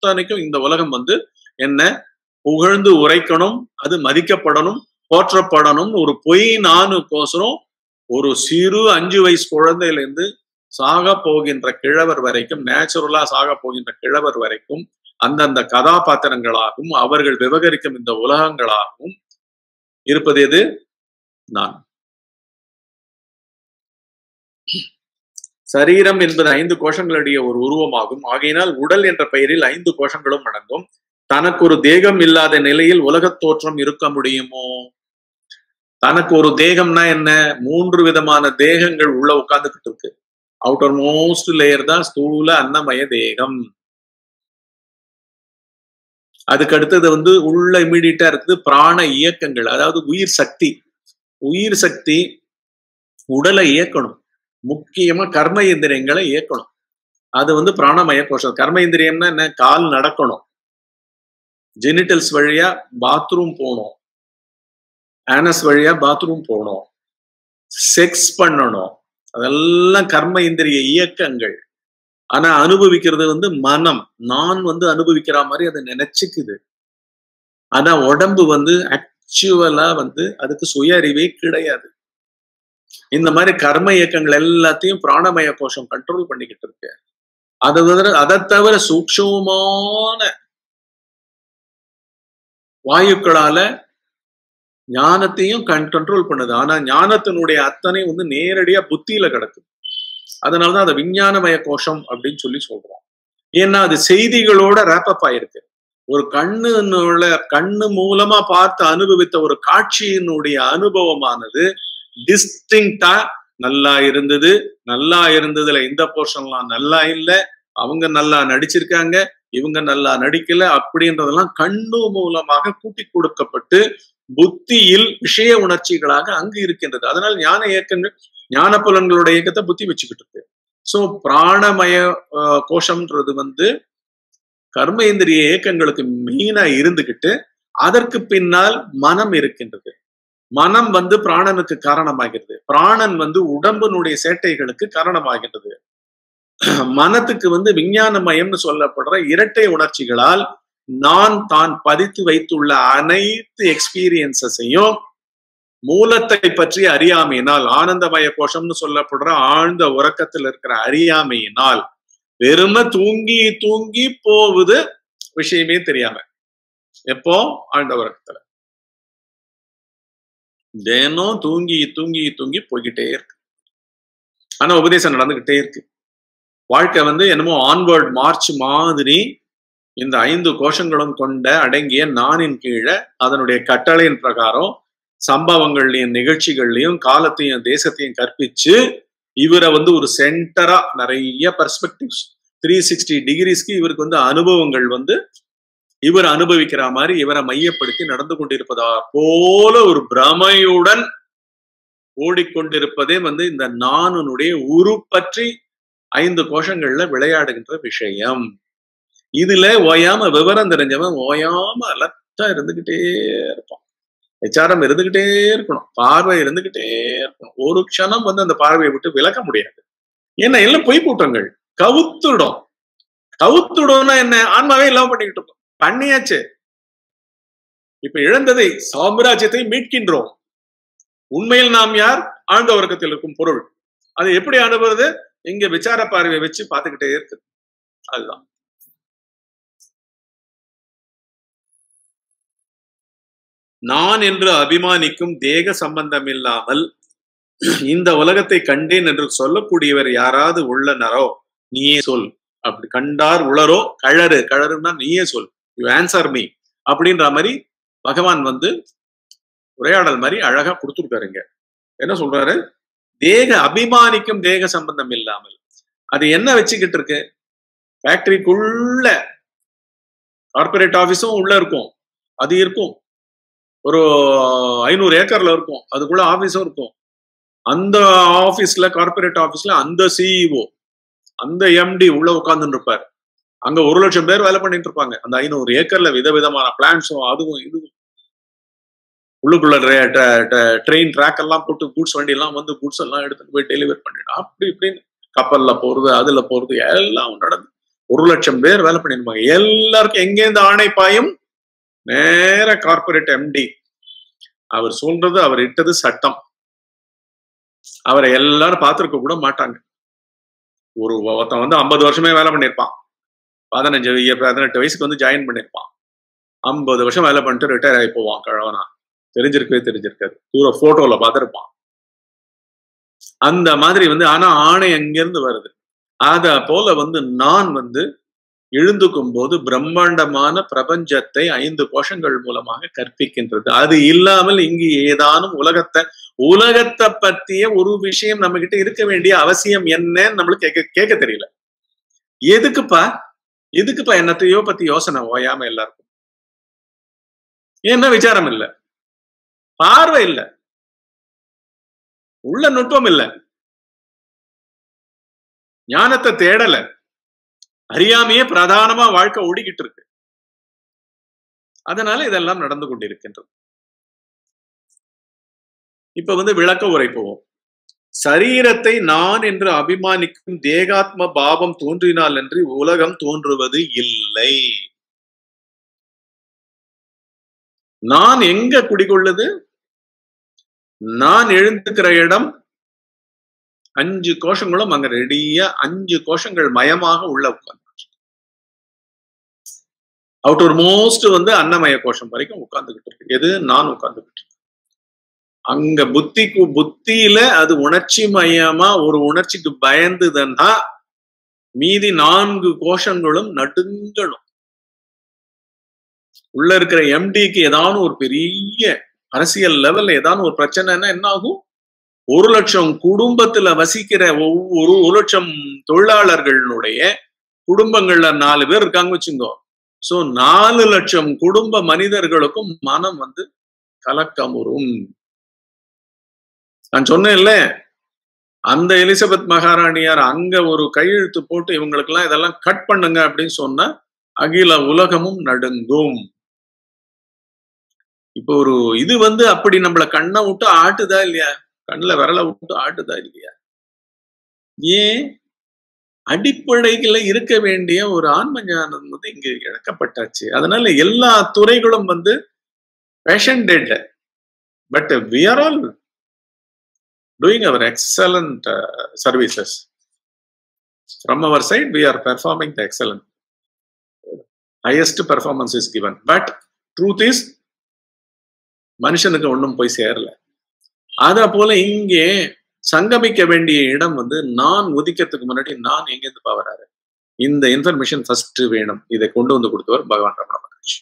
அத்தனைக்கும் இந்த உலகம் வந்து என்ன புகழ்ந்து உரைக்கணும் அது மதிக்கப்படணும் போற்றப்படணும் ஒரு பொய் நானுக்கோசரம் ஒரு சிறு அஞ்சு வயசு குழந்தையில இருந்து சாக போகின்ற கிழவர் வரைக்கும் நேச்சுரலா சாக போகின்ற கிழவர் வரைக்கும் அந்தந்த கதாபாத்திரங்களாகவும் அவர்கள் விவகரிக்கும் இந்த உலகங்களாகவும் இருப்பது எது நான் சரீரம் என்பது ஐந்து கோஷங்களுடைய ஒரு உருவமாகும் ஆகையினால் உடல் என்ற பெயரில் ஐந்து கோஷங்களும் அடங்கும் தனக்கு ஒரு தேகம் இல்லாத நிலையில் உலகத் தோற்றம் இருக்க முடியுமோ தனக்கு ஒரு தேகம்னா என்ன மூன்று விதமான தேகங்கள் உள்ள உட்கார்ந்துகிட்டு இருக்கு அவுட்டர் மோஸ்ட் லேயர் தான் ஸ்தூல அன்னமய தேகம் அதுக்கு அடுத்தது வந்து உள்ள இமீடியட்டா இருக்குது பிராண இயக்கங்கள் அதாவது உயிர் சக்தி உயிர் சக்தி உடலை இயக்கணும் முக்கியமா கர்ம இந்திரியங்களை இயக்கணும் அது வந்து பிராணமய கோஷம் கர்ம இந்திரியம்னா என்ன கால் நடக்கணும் ஜெனிட்டல்ஸ் வழியா பாத்ரூம் போகணும் ஆனஸ் வழியா பாத்ரூம் போகணும் செக்ஸ் பண்ணணும் அதெல்லாம் கர்ம இந்திரிய இயக்கங்கள் ஆனா அனுபவிக்கிறது வந்து மனம் நான் வந்து அனுபவிக்கிற மாதிரி அதை நினைச்சுக்குது ஆனா உடம்பு வந்து ஆக்சுவலா வந்து அதுக்கு சுய அறிவே கிடையாது இந்த மாதிரி கர்ம இயக்கங்கள் எல்லாத்தையும் பிராணமய கோஷம் கண்ட்ரோல் பண்ணிக்கிட்டு இருக்கு அதை தவிர அதை தவிர சூக்ஷமான வாயுக்களால ஞானத்தையும் கண் கண்ட்ரோல் பண்ணுது ஆனா ஞானத்தினுடைய அத்தனை வந்து நேரடியா புத்தியில கிடக்குது அதனாலதான் அதை விஞ்ஞானமய கோஷம் அப்படின்னு சொல்லி சொல்றோம் ஏன்னா அது செய்திகளோட ரேப்பப் ஆயிருக்கு ஒரு கண்ணுல கண்ணு மூலமா பார்த்து அனுபவித்த ஒரு காட்சியினுடைய அனுபவமானது டிஸ்டிங்டா நல்லா இருந்தது நல்லா இருந்ததுல இந்த போர்ஷன்லாம் நல்லா இல்லை அவங்க நல்லா நடிச்சிருக்காங்க இவங்க நல்லா நடிக்கல அப்படின்றதெல்லாம் கண்ணு மூலமாக கூட்டி கொடுக்கப்பட்டு புத்தியில் விஷய உணர்ச்சிகளாக அங்கு இருக்கின்றது அதனால் ஞான இயக்கங்கள் ஞான புலன்களோட இயக்கத்தை புத்தி வச்சுக்கிட்டு இருக்கு சோ பிராணமய கோஷம்ன்றது வந்து கர்ம இந்திரிய இயக்கங்களுக்கு மெயினா இருந்துகிட்டு அதற்கு பின்னால் மனம் இருக்கின்றது மனம் வந்து பிராணனுக்கு காரணமாகிறது பிராணன் வந்து உடம்பினுடைய சேட்டைகளுக்கு காரணமாகின்றது மனத்துக்கு வந்து விஞ்ஞானமயம்னு சொல்லப்படுற இரட்டை உணர்ச்சிகளால் நான் தான் பதித்து வைத்துள்ள அனைத்து எக்ஸ்பீரியன்சஸையும் மூலத்தை பற்றி அறியாமையினால் ஆனந்தமய கோஷம்னு சொல்லப்படுற ஆழ்ந்த உறக்கத்தில் இருக்கிற அறியாமையினால் வெறும தூங்கி தூங்கி போகுது விஷயமே தெரியாம எப்போ ஆழ்ந்த உறக்கத்துல தினம் தூங்கி தூங்கி தூங்கி போய்கிட்டே இருக்கு ஆனா உபதேசம் நடந்துகிட்டே இருக்கு வாழ்க்கை வந்து என்னமோ ஆன்வர்ட் மார்ச் மாதிரி இந்த ஐந்து கோஷங்களும் கொண்ட அடங்கிய நானின் கீழே அதனுடைய கட்டளையின் பிரகாரம் சம்பவங்கள்லையும் நிகழ்ச்சிகள்லையும் காலத்தையும் தேசத்தையும் கற்பிச்சு இவரை வந்து ஒரு சென்டரா நிறைய பர்ஸ்பெக்டிவ்ஸ் த்ரீ சிக்ஸ்டி டிகிரிஸ்க்கு இவருக்கு வந்து அனுபவங்கள் வந்து இவர் அனுபவிக்கிற மாதிரி இவரை மையப்படுத்தி நடந்து கொண்டிருப்பதா போல ஒரு பிரமையுடன் ஓடிக்கொண்டிருப்பதே வந்து இந்த நானுனுடைய உரு பற்றி ஐந்து கோஷங்கள்ல விளையாடுகின்ற விஷயம் இதுல ஓயாம விவரம் தெரிஞ்சவன் ஓயாம அலர்ட்டா இருந்துகிட்டே இருப்பான் விசாரம் இருந்துகிட்டே இருக்கணும் பார்வை இருந்துகிட்டே இருக்கணும் ஒரு க்ஷணம் வந்து அந்த பார்வையை விட்டு விலக முடியாது ஏன்னா எல்லாம் பொய் கூட்டங்கள் கவுத்துடும் கவுத்துடும்னா என்ன ஆன்மாவே இல்லாம பண்ணிக்கிட்டு இருக்கோம் பண்ணியாச்சு இப்ப இழந்ததை சாம்ராஜ்யத்தை மீட்கின்றோம் உண்மையில் நாம் யார் ஆழ்ந்த வர்க்கத்தில் இருக்கும் பொருள் அதை எப்படி அனுப்புறது இங்க விசார பார்வையை வச்சு பார்த்துக்கிட்டே இருக்கு அதுதான் நான் என்று அபிமானிக்கும் தேக சம்பந்தம் இல்லாமல் இந்த உலகத்தை கண்டேன் என்று சொல்லக்கூடியவர் யாராவது உள்ளனரோ நீயே சொல் அப்படி கண்டார் உளரோ கழறு கழறுன்னா நீயே சொல் யூ ஆன்சர் மீ அப்படின்ற மாதிரி பகவான் வந்து உரையாடல் மாதிரி அழகா கொடுத்துருக்காருங்க என்ன சொல்றாரு தேக அபிமானிக்கும் தேக சம்பந்தம் இல்லாமல் அது என்ன வச்சுக்கிட்டு இருக்கு ஃபேக்டரிக்குள்ள கார்பரேட் ஆபீஸும் உள்ள இருக்கும் அது இருக்கும் ஒரு ஐநூறு ஏக்கர்ல இருக்கும் அதுக்குள்ள ஆபீஸும் இருக்கும் அந்த ஆபீஸ்ல கார்பரேட் ஆபீஸ்ல அந்த சிஇஓ அந்த எம்டி உள்ள உட்கார்ந்துட்டு இருப்பார் அங்க ஒரு லட்சம் பேர் வேலை பண்ணிட்டு இருப்பாங்க அந்த ஐநூறு ஏக்கர்ல விதவிதமான பிளான்ஸும் அதுவும் இதுவும் உள்ளுக்குள்ள ட்ரெயின் ட்ராக் எல்லாம் போட்டு கூட்ஸ் வண்டி எல்லாம் வந்து கூட்ஸ் எல்லாம் எடுத்துட்டு போய் டெலிவர் பண்ணிடும் அப்படி இப்படின்னு கப்பல்ல போறது அதுல போறது எல்லாம் நடந்து ஒரு லட்சம் பேர் வேலை பண்ணிருப்பாங்க எல்லாருக்கும் எங்கேருந்து ஆணை பாயும் நேர கார்பரேட் எம்டி அவர் சொல்றது அவர் இட்டது சட்டம் அவரை எல்லாரும் பார்த்திருக்க கூட மாட்டாங்க ஒரு ஒருத்தன் வந்து ஐம்பது வருஷமே வேலை பண்ணியிருப்பான் பதினஞ்சு பதினெட்டு வயசுக்கு வந்து ஜாயின் பண்ணியிருப்பான் ஐம்பது வருஷம் வேலை பண்ணிட்டு ரிட்டையர் ஆகி போவான் கிழவனா தெரிஞ்சிருக்கவே தெரிஞ்சிருக்காது தூர போட்டோல பார்த்திருப்பான் அந்த மாதிரி வந்து ஆனா ஆணை எங்கிருந்து வருது அத போல வந்து நான் வந்து எழுந்துக்கும் போது பிரம்மாண்டமான பிரபஞ்சத்தை ஐந்து கோஷங்கள் மூலமாக கற்பிக்கின்றது அது இல்லாமல் இங்கு ஏதானும் உலகத்தை உலகத்தை பத்திய ஒரு விஷயம் நம்ம கிட்ட இருக்க வேண்டிய அவசியம் என்னன்னு நம்மளுக்கு கேட்க கேட்க தெரியல எதுக்குப்பா எதுக்குப்பா என்னத்தையோ பத்தி யோசனை ஓயாம எல்லாருக்கும் என்ன விசாரம் இல்ல பார்வை இல்ல உள்ள நுட்பம் இல்ல ஞானத்தை தேடல அறியாமையே பிரதானமா வாழ்க்கை ஓடிக்கிட்டு இருக்கு அதனால இதெல்லாம் நடந்து கொண்டிருக்கின்றது இப்ப வந்து விளக்க உரை போவோம் சரீரத்தை நான் என்று அபிமானிக்கும் தேகாத்ம பாவம் தோன்றினால் என்று உலகம் தோன்றுவது இல்லை நான் எங்க குடிகொள்ளுது நான் எழுந்துக்கிற இடம் அஞ்சு கோஷங்களும் அங்க ரெடியா அஞ்சு கோஷங்கள் மயமாக உள்ள உட்கார்ந்து அவுட்டர் மோஸ்ட் வந்து அன்னமய கோஷம் வரைக்கும் உட்கார்ந்துகிட்டு இருக்கு எது நான் உட்கார்ந்துகிட்டு இருக்கேன் அங்க புத்திக்கு புத்தியில அது உணர்ச்சி மயமா ஒரு உணர்ச்சிக்கு பயந்துதுன்னா மீதி நான்கு கோஷங்களும் நடுங்கணும் உள்ள இருக்கிற எம்டிக்கு ஏதாவது ஒரு பெரிய அரசியல் லெவல்ல ஏதாவது ஒரு பிரச்சனைன்னா என்ன ஆகும் ஒரு லட்சம் குடும்பத்துல வசிக்கிற ஒவ்வொரு ஒரு லட்சம் தொழிலாளர்களுடைய குடும்பங்கள்ல நாலு பேர் இருக்காங்க வச்சுங்கோ சோ நாலு லட்சம் குடும்ப மனிதர்களுக்கும் மனம் வந்து கலக்கமுறும் நான் சொன்னேன்ல அந்த எலிசபெத் மகாராணியார் அங்க ஒரு கையெழுத்து போட்டு இவங்களுக்கு எல்லாம் இதெல்லாம் கட் பண்ணுங்க அப்படின்னு சொன்னா அகில உலகமும் நடுங்கும் இப்போ ஒரு இது வந்து அப்படி நம்மள கண்ணை விட்டு ஆட்டுதா இல்லையா கண்ணுல விரல விட்டு ஆட்டுதா இல்லையா ஏன் அடிப்படையில இருக்க வேண்டிய ஒரு ஆன்ம ஞானம் வந்து இங்க இழக்கப்பட்டாச்சு அதனால எல்லா துறைகளும் வந்து patient dead but we are all doing our excellent services from our side we are performing the excellent highest performance is given but truth is மனுஷனுக்கு ஒன்றும் போய் சேரல அத போல இங்கே சங்கமிக்க வேண்டிய இடம் வந்து நான் உதிக்கிறதுக்கு முன்னாடி நான் எங்கேருந்து பவராரு இந்த இன்ஃபர்மேஷன் ஃபர்ஸ்ட் வேணும் இதை கொண்டு வந்து கொடுத்தவர் பகவான் ரமண மகர்ஷி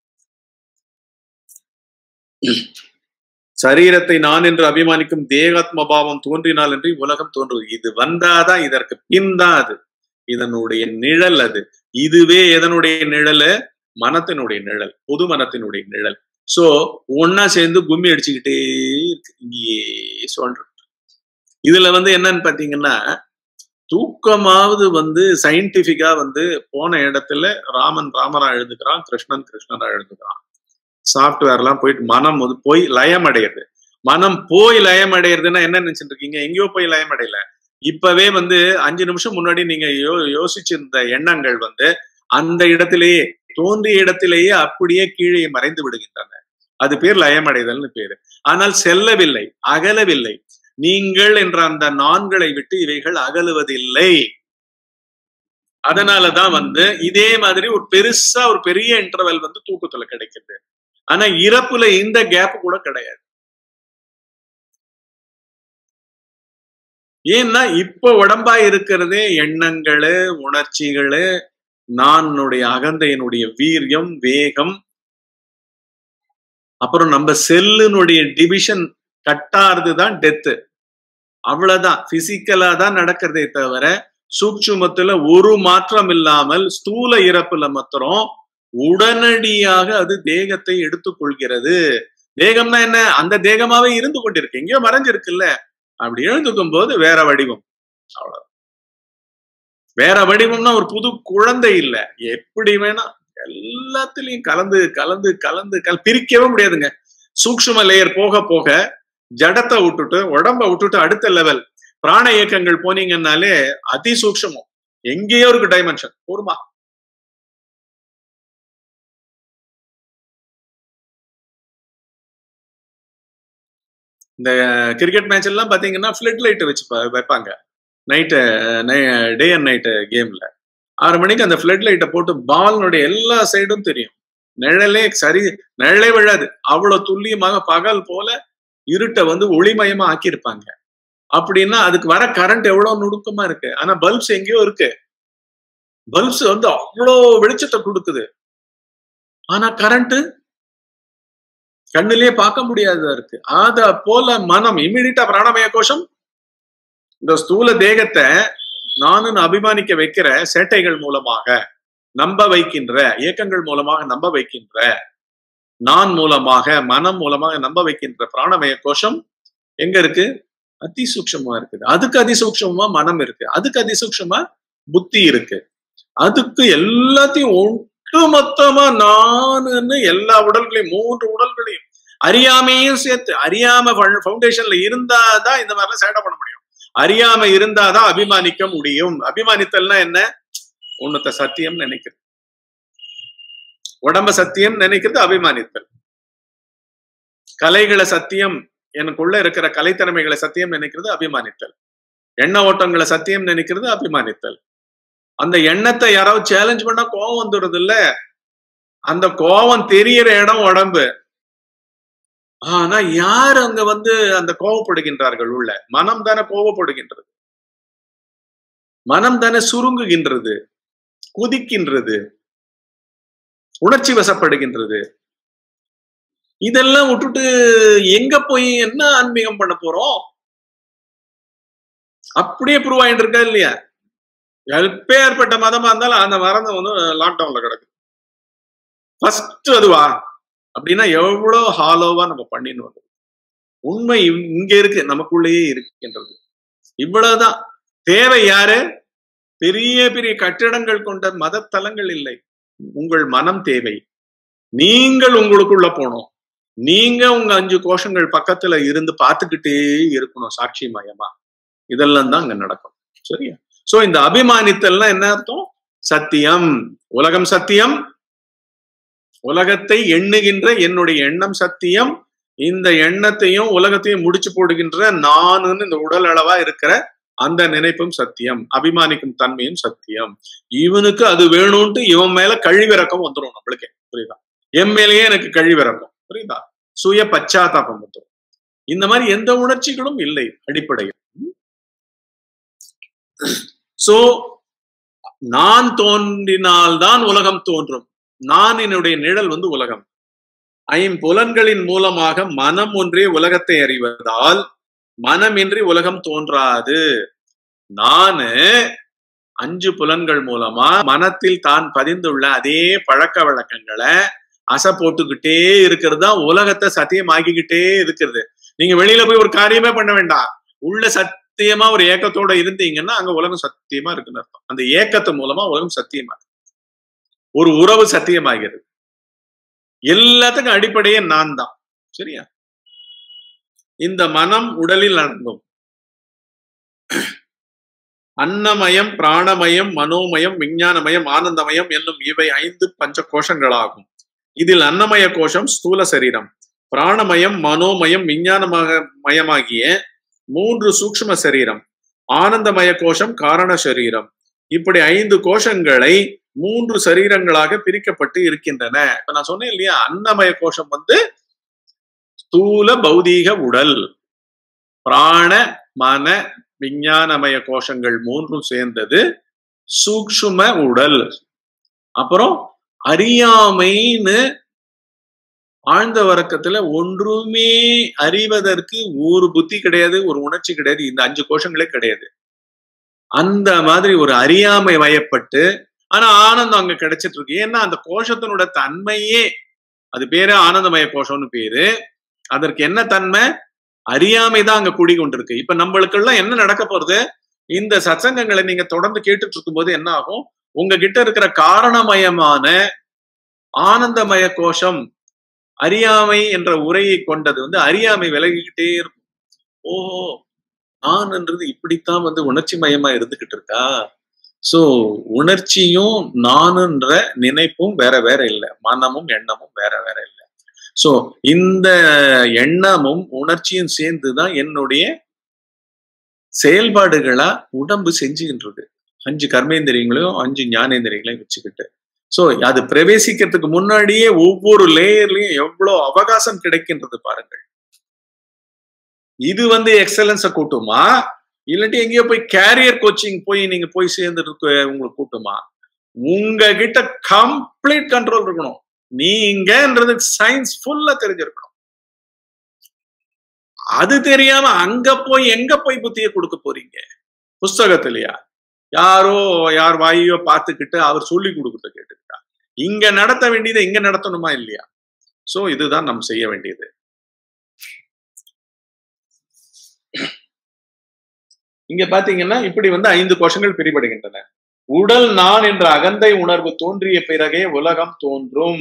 சரீரத்தை நான் என்று அபிமானிக்கும் தேகாத்ம பாவம் தோன்றினால் என்று உலகம் தோன்றுவது இது வந்தாதான் இதற்கு பின் தான் அது இதனுடைய நிழல் அது இதுவே எதனுடைய நிழல் மனத்தினுடைய நிழல் பொது மனத்தினுடைய நிழல் சோ ஒன்னா சேர்ந்து கும்மி அடிச்சுக்கிட்டே இருக்கு இங்கேயே சொல்றது இதுல வந்து என்னன்னு பாத்தீங்கன்னா தூக்கமாவது வந்து சயின்டிபிக்கா வந்து போன இடத்துல ராமன் ராமரா எழுதுக்கிறான் கிருஷ்ணன் கிருஷ்ணரா எழுதுக்கிறான் சாஃப்ட்வேர் எல்லாம் போயிட்டு மனம் வந்து போய் லயம் அடையிறது மனம் போய் லயம் அடையிறதுன்னா என்ன நினைச்சிட்டு இருக்கீங்க எங்கேயோ போய் லயம் அடையல இப்பவே வந்து அஞ்சு நிமிஷம் முன்னாடி நீங்க யோ யோசிச்சிருந்த எண்ணங்கள் வந்து அந்த இடத்திலேயே தோன்றிய இடத்திலேயே அப்படியே கீழே மறைந்து விடுகின்றன அது பேர் லயமடைதல்னு பேரு ஆனால் செல்லவில்லை அகலவில்லை நீங்கள் என்ற அந்த நான்களை விட்டு இவைகள் அகலுவதில்லை அதனாலதான் வந்து இதே மாதிரி ஒரு பெருசா ஒரு பெரிய இன்டர்வல் வந்து தூக்கத்துல கிடைக்குது ஆனா இறப்புல இந்த கேப் கூட கிடையாது ஏன்னா இப்ப உடம்பா இருக்கிறதே எண்ணங்களு உணர்ச்சிகளு நானுடைய அகந்தையினுடைய வீரியம் வேகம் அப்புறம் நம்ம செல்லுனுடைய டிவிஷன் கட்டாறது தான் டெத்து அவ்வளவுதான் பிசிக்கலா தான் நடக்கிறதே தவிர சூட்சுமத்துல ஒரு மாற்றம் இல்லாமல் ஸ்தூல இறப்புல மாத்திரம் உடனடியாக அது தேகத்தை எடுத்துக்கொள்கிறது தேகம்னா என்ன அந்த தேகமாவே இருந்து கொண்டிருக்கு எங்கேயோ மறைஞ்சிருக்குல்ல அப்படி எழுந்துக்கும் போது வேற வடிவம் அவ்வளவு வேற வடிவம்னா ஒரு புது குழந்தை இல்ல எப்படி வேணா எல்லாத்துலயும் கலந்து கலந்து கலந்து கல் பிரிக்கவே முடியாதுங்க சூக்ஷ்ம லேயர் போக போக ஜடத்தை விட்டுட்டு உடம்ப விட்டுட்டு அடுத்த லெவல் பிராண இயக்கங்கள் போனீங்கன்னாலே அதி சூக்ஷமம் எங்கேயோ இருக்கு டைமென்ஷன் போருமா இந்த கிரிக்கெட் மேட்ச் எல்லாம் பாத்தீங்கன்னா ஃபிளட் லைட் வச்சு ப- வைப்பாங்க நைட்டு டே அண்ட் நைட்டு கேம்ல ஆறு மணிக்கு அந்த ஃபிளட் லைட்டை போட்டு பால்னுடைய எல்லா சைடும் தெரியும் நிழலே சரி நிழலே விழாது அவ்வளவு துல்லியமாக பகல் போல இருட்டை வந்து ஒளிமயமா ஆக்கியிருப்பாங்க அப்படின்னா அதுக்கு வர கரண்ட் எவ்வளவு நுணுக்கமா இருக்கு ஆனா பல்ப்ஸ் எங்கேயோ இருக்கு பல்ப்ஸ் வந்து அவ்வளோ வெளிச்சத்தை கொடுக்குது ஆனா கரண்ட் கண்ணிலேயே பார்க்க முடியாததா இருக்கு அத போல மனம் இம்மிடியா பிராணமய கோஷம் இந்த ஸ்தூல தேகத்தை நானும் அபிமானிக்க வைக்கிற சேட்டைகள் மூலமாக நம்ப வைக்கின்ற இயக்கங்கள் மூலமாக நம்ப வைக்கின்ற நான் மூலமாக மனம் மூலமாக நம்ப வைக்கின்ற பிராணமய கோஷம் எங்க இருக்கு அதிசூக்ஷமா இருக்குது அதுக்கு அதிசூக்ஷமா மனம் இருக்கு அதுக்கு அதிசூக்ஷமா புத்தி இருக்கு அதுக்கு எல்லாத்தையும் ஒட்டுமொத்தமா நானுன்னு எல்லா உடல்களையும் மூன்று உடல்களையும் அறியாமையும் சேர்த்து அறியாம ஃபவுண்டேஷன்ல இருந்தாதான் இந்த மாதிரிலாம் சேட்டை பண்ண முடியும் அறியாம இருந்தாதான் அபிமானிக்க முடியும் அபிமானித்தல்னா என்ன உன்னத்த சத்தியம் நினைக்கிறது உடம்ப சத்தியம் நினைக்கிறது அபிமானித்தல் கலைகளை சத்தியம் எனக்குள்ள இருக்கிற கலைத்திறமைகளை சத்தியம் நினைக்கிறது அபிமானித்தல் எண்ண ஓட்டங்களை சத்தியம் நினைக்கிறது அபிமானித்தல் அந்த எண்ணத்தை யாராவது சேலஞ்ச் பண்ணா கோவம் வந்துடுறது இல்ல அந்த கோவம் தெரியற இடம் உடம்பு ஆனா யார் அங்க வந்து அந்த கோவப்படுகின்றார்கள் உள்ள மனம் தானே கோவப்படுகின்றது மனம் தானே சுருங்குகின்றது குதிக்கின்றது உணர்ச்சி வசப்படுகின்றது இதெல்லாம் விட்டுட்டு எங்க போய் என்ன ஆன்மீகம் பண்ண போறோம் அப்படியே ப்ரூவ் ஆயிட்டு இருக்கா இல்லையா எப்பேற்பட்ட மதமா இருந்தாலும் அந்த மரம் வந்து லாக்டவுன்ல கிடக்கு ஃபர்ஸ்ட் அதுவா அப்படின்னா எவ்வளவு ஹாலோவா நம்ம பண்ணின்னு வந்தோம் உண்மை இங்க- இங்க இருக்கு நமக்குள்ளேயே இருக்கின்றது இவ்வளவுதான் தேவை யாரு பெரிய பெரிய கட்டிடங்கள் கொண்ட மதத்தலங்கள் இல்லை உங்கள் மனம் தேவை நீங்கள் உங்களுக்குள்ள போகணும் நீங்க உங்க அஞ்சு கோஷங்கள் பக்கத்துல இருந்து பார்த்துக்கிட்டே இருக்கணும் சாட்சி மயமா இதெல்லாம் தான் அங்க நடக்கும் சரியா சோ இந்த அபிமானித்தல்னா என்ன அர்த்தம் சத்தியம் உலகம் சத்தியம் உலகத்தை எண்ணுகின்ற என்னுடைய எண்ணம் சத்தியம் இந்த எண்ணத்தையும் உலகத்தையும் முடிச்சு போடுகின்ற நானுன்னு இந்த உடல் அளவா இருக்கிற அந்த நினைப்பும் சத்தியம் அபிமானிக்கும் தன்மையும் சத்தியம் இவனுக்கு அது வேணும்ட்டு இவன் மேல கழிவிறக்கம் வந்துடும் நம்மளுக்கே புரியுதா என் மேலேயே எனக்கு கழிவிறக்கம் புரியுதா சுய பச்சாத்தாபம் வந்துடும் இந்த மாதிரி எந்த உணர்ச்சிகளும் இல்லை அடிப்படையில் சோ நான் தோன்றினால்தான் உலகம் தோன்றும் நான் என்னுடைய நிழல் வந்து உலகம் ஐம்புலன்களின் மூலமாக மனம் ஒன்றே உலகத்தை அறிவதால் மனமின்றி உலகம் தோன்றாது நானு அஞ்சு புலன்கள் மூலமா மனத்தில் தான் பதிந்துள்ள அதே பழக்க வழக்கங்களை அசை போட்டுக்கிட்டே இருக்கிறது தான் உலகத்தை சத்தியமாக்கிக்கிட்டே இருக்கிறது நீங்க வெளியில போய் ஒரு காரியமே பண்ண வேண்டாம் உள்ள சத்தியமா ஒரு ஏக்கத்தோட இருந்தீங்கன்னா அங்க உலகம் சத்தியமா இருக்குன்னு அர்த்தம் அந்த ஏக்கத்து மூலமா உலகம் சத்தியமா இருக்கு. ஒரு உறவு சத்தியமாகிறது எல்லாத்துக்கும் அடிப்படையே நான் தான் சரியா இந்த மனம் உடலில் அடங்கும் அன்னமயம் பிராணமயம் மனோமயம் விஞ்ஞானமயம் ஆனந்தமயம் என்னும் இவை ஐந்து பஞ்ச கோஷங்களாகும் இதில் அன்னமய கோஷம் ஸ்தூல சரீரம் பிராணமயம் மனோமயம் விஞ்ஞானமாக மயமாகிய மூன்று சூக்ஷ்ம சரீரம் ஆனந்தமய கோஷம் காரண சரீரம் இப்படி ஐந்து கோஷங்களை மூன்று சரீரங்களாக பிரிக்கப்பட்டு இருக்கின்றன இப்ப நான் சொன்னேன் இல்லையா அன்னமய கோஷம் வந்து ஸ்தூல பௌதீக உடல் பிராண மன விஞ்ஞானமய கோஷங்கள் மூன்றும் சேர்ந்தது சூக்ஷ்ம உடல் அப்புறம் அறியாமைன்னு ஆழ்ந்த வரக்கத்துல ஒன்றுமே அறிவதற்கு ஒரு புத்தி கிடையாது ஒரு உணர்ச்சி கிடையாது இந்த அஞ்சு கோஷங்களே கிடையாது அந்த மாதிரி ஒரு அறியாமை வயப்பட்டு ஆனா ஆனந்தம் அங்க கிடைச்சிட்டு இருக்கு ஏன்னா அந்த கோஷத்தினோட தன்மையே அது பேரு ஆனந்தமய கோஷம்னு பேரு அதற்கு என்ன தன்மை அறியாமை தான் அங்க குடிகொண்டிருக்கு இப்ப நம்மளுக்கெல்லாம் என்ன நடக்க போறது இந்த சத்சங்கங்களை நீங்க தொடர்ந்து கேட்டுட்டு இருக்கும்போது என்ன ஆகும் உங்ககிட்ட இருக்கிற காரணமயமான ஆனந்தமய கோஷம் அறியாமை என்ற உரையை கொண்டது வந்து அறியாமை விலகிக்கிட்டே இருக்கும் ஓஹோ நான்ன்றது இப்படித்தான் வந்து உணர்ச்சி மயமா இருந்துகிட்டு இருக்கா சோ உணர்ச்சியும் நானுன்ற நினைப்பும் வேற வேற இல்லை மனமும் எண்ணமும் வேற வேற இல்லை சோ இந்த எண்ணமும் உணர்ச்சியும் சேர்ந்துதான் என்னுடைய செயல்பாடுகளா உடம்பு செஞ்சுக்கின்றது அஞ்சு கர்மேந்திரியங்களையும் அஞ்சு ஞானேந்திரியங்களையும் வச்சுக்கிட்டு சோ அது பிரவேசிக்கிறதுக்கு முன்னாடியே ஒவ்வொரு லேயர்லயும் எவ்வளவு அவகாசம் கிடைக்கின்றது பாருங்கள் இது வந்து எக்ஸலன்ஸ கூட்டுமா இல்லாட்டி எங்கேயோ போய் கேரியர் கோச்சிங் போய் நீங்க போய் சேர்ந்துருக்கு உங்களுக்கு கூட்டுமா உங்ககிட்ட கம்ப்ளீட் கண்ட்ரோல் இருக்கணும் நீங்கன்றது சயின்ஸ் ஃபுல்லா தெரிஞ்சிருக்கணும் அது தெரியாம அங்க போய் எங்க போய் புத்திய கொடுக்க போறீங்க புஸ்தகத்திலயா யாரோ யார் வாயோ பார்த்துக்கிட்டு அவர் சொல்லி கொடுக்கறத கேட்டுக்கிட்டா இங்க நடத்த வேண்டியதை இங்க நடத்தணுமா இல்லையா சோ இதுதான் நம்ம செய்ய வேண்டியது இங்க பாத்தீங்கன்னா இப்படி வந்து ஐந்து கோஷங்கள் பிரிபடுகின்றன உடல் நான் என்ற அகந்தை உணர்வு தோன்றிய பிறகே உலகம் தோன்றும்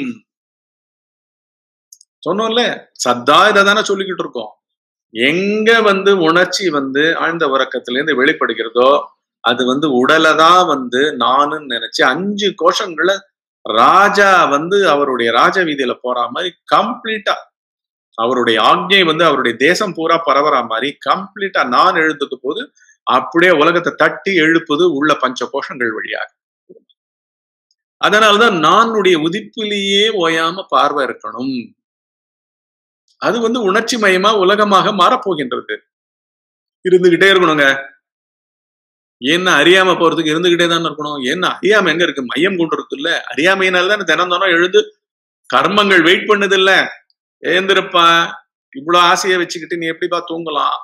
சொன்னோம்ல சத்தா இதை தானே சொல்லிக்கிட்டு இருக்கோம் எங்க வந்து உணர்ச்சி வந்து ஆழ்ந்த உறக்கத்திலேருந்து வெளிப்படுகிறதோ அது வந்து உடலை தான் வந்து நானுன்னு நினைச்சு அஞ்சு கோஷங்களை ராஜா வந்து அவருடைய ராஜ வீதியில போற மாதிரி கம்ப்ளீட்டா அவருடைய ஆக்ஞை வந்து அவருடைய தேசம் பூரா பரவற மாதிரி கம்ப்ளீட்டா நான் எழுதுக்கு போது அப்படியே உலகத்தை தட்டி எழுப்புது உள்ள பஞ்ச கோஷங்கள் வழியாக அதனாலதான் நானுடைய உதிப்பிலேயே ஓயாம பார்வை இருக்கணும் அது வந்து உணர்ச்சி மயமா உலகமாக மாறப்போகின்றது இருந்துகிட்டே இருக்கணுங்க ஏன்னா அறியாம போறதுக்கு இருந்துகிட்டே தான் இருக்கணும் ஏன்னா அறியாம எங்க இருக்கு மையம் கொண்டு இருக்கு இல்ல அறியாமையினால தான் தினம் தினம் எழுது கர்மங்கள் வெயிட் பண்ணுது இல்ல ஏந்திருப்பா இவ்வளவு ஆசையை வச்சுக்கிட்டு நீ எப்படிப்பா தூங்கலாம்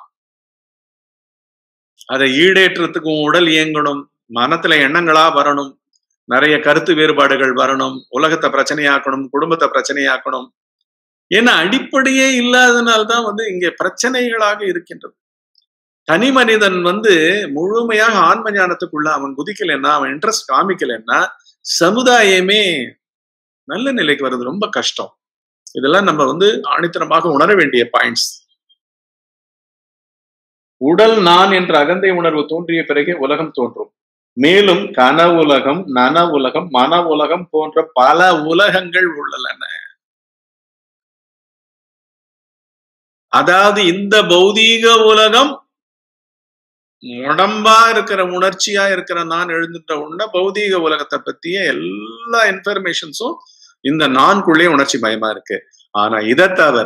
அதை ஈடேற்றத்துக்கு உடல் இயங்கணும் மனத்துல எண்ணங்களா வரணும் நிறைய கருத்து வேறுபாடுகள் வரணும் உலகத்தை பிரச்சனையாக்கணும் குடும்பத்தை பிரச்சனையாக்கணும் ஏன்னா அடிப்படையே இல்லாதனால்தான் வந்து இங்கே பிரச்சனைகளாக இருக்கின்றது தனி மனிதன் வந்து முழுமையாக ஆன்ம ஞானத்துக்குள்ள அவன் குதிக்கலைன்னா அவன் இன்ட்ரெஸ்ட் காமிக்கலைன்னா சமுதாயமே நல்ல நிலைக்கு வர்றது ரொம்ப கஷ்டம் இதெல்லாம் நம்ம வந்து ஆணித்தனமாக உணர வேண்டிய பாயிண்ட்ஸ் உடல் நான் என்ற அகந்தை உணர்வு தோன்றிய பிறகே உலகம் தோன்றும் மேலும் கனவுலகம் நன உலகம் மன உலகம் போன்ற பல உலகங்கள் உள்ளன அதாவது இந்த பௌதீக உலகம் உடம்பா இருக்கிற உணர்ச்சியா இருக்கிற நான் எழுந்துட்ட உடனே பௌதீக உலகத்தை பத்திய எல்லா இன்ஃபர்மேஷன்ஸும் இந்த நான்குள்ளே உணர்ச்சி பயமா இருக்கு ஆனா இதை தவிர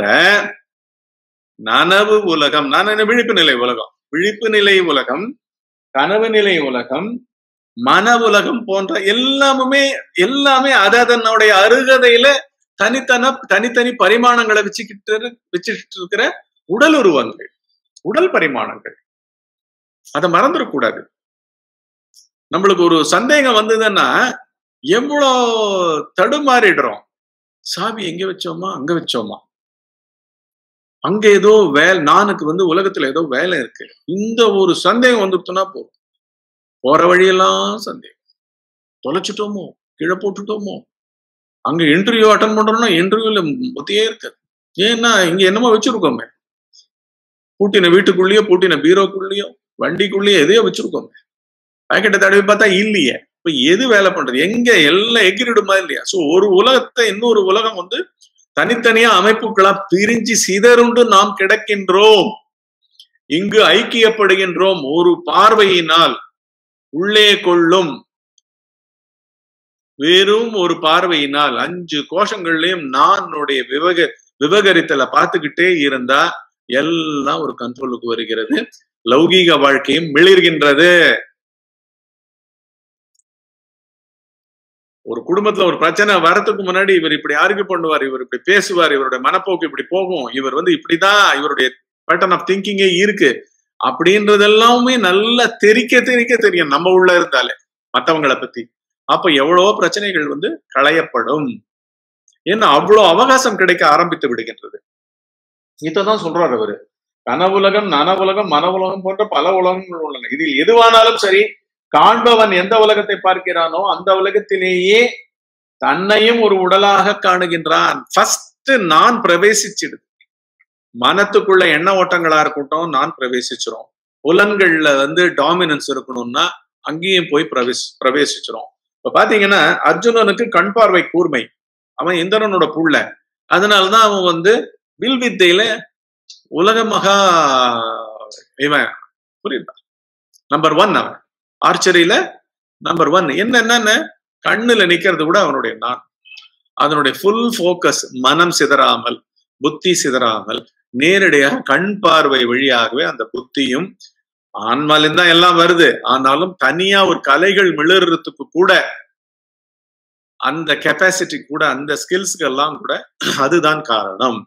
நனவு உலகம் நான் விழிப்பு நிலை உலகம் விழிப்பு நிலை உலகம் கனவு நிலை உலகம் மன உலகம் போன்ற எல்லாமுமே எல்லாமே அதனுடைய அருகதையில தனித்தன தனித்தனி பரிமாணங்களை வச்சுக்கிட்டு வச்சுக்கிட்டு இருக்கிற உடல் உருவங்கள் உடல் பரிமாணங்கள் அதை மறந்துடக்கூடாது நம்மளுக்கு ஒரு சந்தேகம் வந்ததுன்னா எவ்வளோ தடுமாறிடுறோம் சாவி எங்க வச்சோமா அங்க வச்சோமா அங்க ஏதோ வேலை நானுக்கு வந்து உலகத்துல ஏதோ வேலை இருக்கு இந்த ஒரு சந்தேகம் வந்துட்டுனா போதும் போற வழியெல்லாம் சந்தேகம் தொலைச்சிட்டோமோ கீழே போட்டுட்டோமோ அங்க இன்டர்வியூ அட்டன் பண்றோம்னா இன்டர்வியூல முத்தையே இருக்காது ஏன்னா இங்க என்னமோ வச்சிருக்கோமே பூட்டின வீட்டுக்குள்ளேயோ பூட்டின பீரோக்குள்ளேயோ வண்டிக்குள்ளேயோ எதையோ வச்சிருக்கோமே பாக்கெட்டை தடவி பார்த்தா இல்லையே இப்ப எது வேலை பண்றது எங்க எல்லாம் எகிரிடுமா இல்லையா சோ ஒரு உலகத்தை இன்னொரு உலகம் வந்து தனித்தனியா அமைப்புகளா பிரிஞ்சு சிதறுண்டு நாம் கிடக்கின்றோம் இங்கு ஐக்கியப்படுகின்றோம் ஒரு பார்வையினால் உள்ளே கொள்ளும் வெறும் ஒரு பார்வையினால் அஞ்சு கோஷங்கள்லயும் நானுடைய விவக விவகரித்தல பார்த்துக்கிட்டே இருந்தா எல்லாம் ஒரு கண்ட்ரோலுக்கு வருகிறது லௌகீக வாழ்க்கையும் மிளிர்கின்றது ஒரு குடும்பத்துல ஒரு பிரச்சனை வரத்துக்கு முன்னாடி இவர் இப்படி ஆர்கியூ பண்ணுவார் இவர் இப்படி பேசுவார் இவருடைய மனப்போக்கு இப்படி போகும் இவர் வந்து இப்படிதான் இவருடைய பேட்டர்ன் ஆஃப் திங்கிங்கே இருக்கு அப்படின்றதெல்லாமே நல்லா தெரிக்க தெரிக்க தெரியும் நம்ம உள்ள இருந்தாலே மத்தவங்களை பத்தி அப்ப எவ்வளவோ பிரச்சனைகள் வந்து களையப்படும் ஏன்னா அவ்வளவு அவகாசம் கிடைக்க ஆரம்பித்து விடுகின்றது இதான் சொல்றாரு அவரு கனவுலகம் நனவுலகம் மன உலகம் போன்ற பல உலகங்கள் உள்ளன இதில் எதுவானாலும் சரி காண்பவன் எந்த உலகத்தை பார்க்கிறானோ அந்த உலகத்திலேயே தன்னையும் ஒரு உடலாக காணுகின்றான் ஃபர்ஸ்ட் நான் பிரவேசிச்சிடுது மனத்துக்குள்ள எண்ண ஓட்டங்களா இருக்கட்டும் நான் பிரவேசிச்சிரும் புலன்கள்ல வந்து டாமினன்ஸ் இருக்கணும்னா அங்கேயும் போய் பிரவேஷ் பிரவேசிச்சிரும் இப்ப பாத்தீங்கன்னா அர்ஜுனனுக்கு கண் பார்வை கூர்மை அவன் இந்திரனோட புள்ள அதனாலதான் அவன் வந்து வில் வித்தையில உலக மகா இவன் புரியுதா நம்பர் ஒன் அவன் ஆர்ச்சரியில நம்பர் ஒன் என்ன என்னன்னு கண்ணுல நிக்கிறது கூட அவனுடைய நான் அதனுடைய ஃபுல் ஃபோக்கஸ் மனம் சிதறாமல் புத்தி சிதறாமல் நேரடியாக கண் பார்வை வழியாகவே அந்த புத்தியும் ஆன்மாலின் தான் எல்லாம் வருது ஆனாலும் தனியா ஒரு கலைகள் மிளறதுக்கு கூட அந்த கெப்பாசிட்டி கூட அந்த ஸ்கில்ஸ்க்கு எல்லாம் கூட அதுதான் காரணம்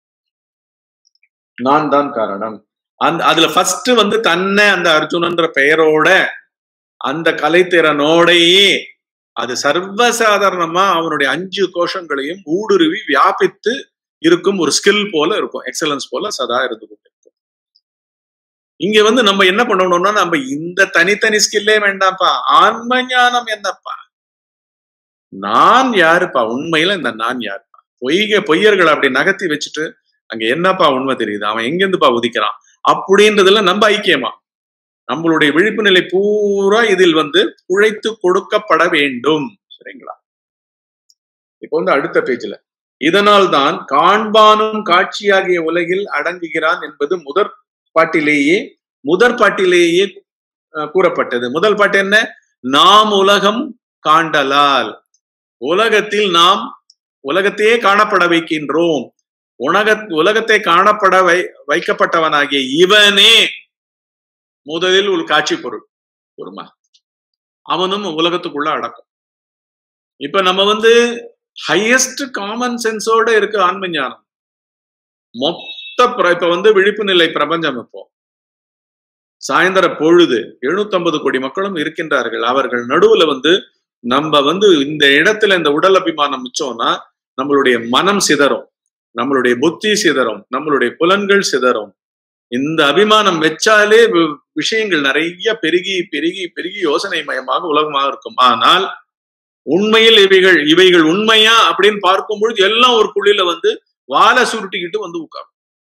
நான் தான் காரணம் அந்த அதுல ஃபர்ஸ்ட் வந்து தன்னை அந்த அர்ஜுனன்ற பெயரோட அந்த கலைத்திறனோடையே அது சர்வசாதாரணமா அவனுடைய அஞ்சு கோஷங்களையும் ஊடுருவி வியாபித்து இருக்கும் ஒரு ஸ்கில் போல இருக்கும் எக்ஸலன்ஸ் போல சதா இருந்து கொண்டிருக்கும் இங்க வந்து நம்ம என்ன பண்ணணும்னா நம்ம இந்த தனித்தனி ஸ்கில்லே வேண்டாம்ப்பா ஆன்ம ஞானம் என்னப்பா நான் யாருப்பா உண்மையில இந்த நான் யாருப்பா பொய்க பொய்யர்கள் அப்படி நகர்த்தி வச்சுட்டு அங்க என்னப்பா உண்மை தெரியுது அவன் எங்கிருந்துப்பா உதிக்கிறான் அப்படின்றதுல நம்ம ஐக்கியமா நம்மளுடைய விழிப்பு நிலை பூரா இதில் வந்து உழைத்து கொடுக்கப்பட வேண்டும் சரிங்களா இப்போ வந்து அடுத்த பேஜ்ல இதனால் தான் காண்பானும் காட்சியாகிய உலகில் அடங்குகிறான் என்பது முதற் பாட்டிலேயே முதற் பாட்டிலேயே கூறப்பட்டது முதல் பாட்டு என்ன நாம் உலகம் காண்டலால் உலகத்தில் நாம் உலகத்தையே காணப்பட வைக்கின்றோம் உலக உலகத்தை காணப்பட வை வைக்கப்பட்டவனாகிய இவனே முதலில் ஒரு காட்சி பொருள் பொறுமா அவனும் உலகத்துக்குள்ள அடக்கும் இப்ப நம்ம வந்து ஹையஸ்ட் காமன் சென்ஸோட இருக்கு ஆன்ம ஞானம் மொத்த இப்ப வந்து விழிப்பு நிலை பிரபஞ்சம் இப்போ சாயந்தர பொழுது எழுநூத்தம்பது கோடி மக்களும் இருக்கின்றார்கள் அவர்கள் நடுவுல வந்து நம்ம வந்து இந்த இடத்துல இந்த உடல் அபிமானம் மிச்சோம்னா நம்மளுடைய மனம் சிதறும் நம்மளுடைய புத்தி சிதறும் நம்மளுடைய புலன்கள் சிதறும் இந்த அபிமானம் வச்சாலே விஷயங்கள் நிறைய பெருகி பெருகி பெருகி யோசனை மயமாக உலகமாக இருக்கும் ஆனால் உண்மையில் இவைகள் இவைகள் உண்மையா அப்படின்னு பார்க்கும் பொழுது எல்லாம் ஒரு புள்ளியில வந்து வாழை சுருட்டிக்கிட்டு வந்து உட்காரும்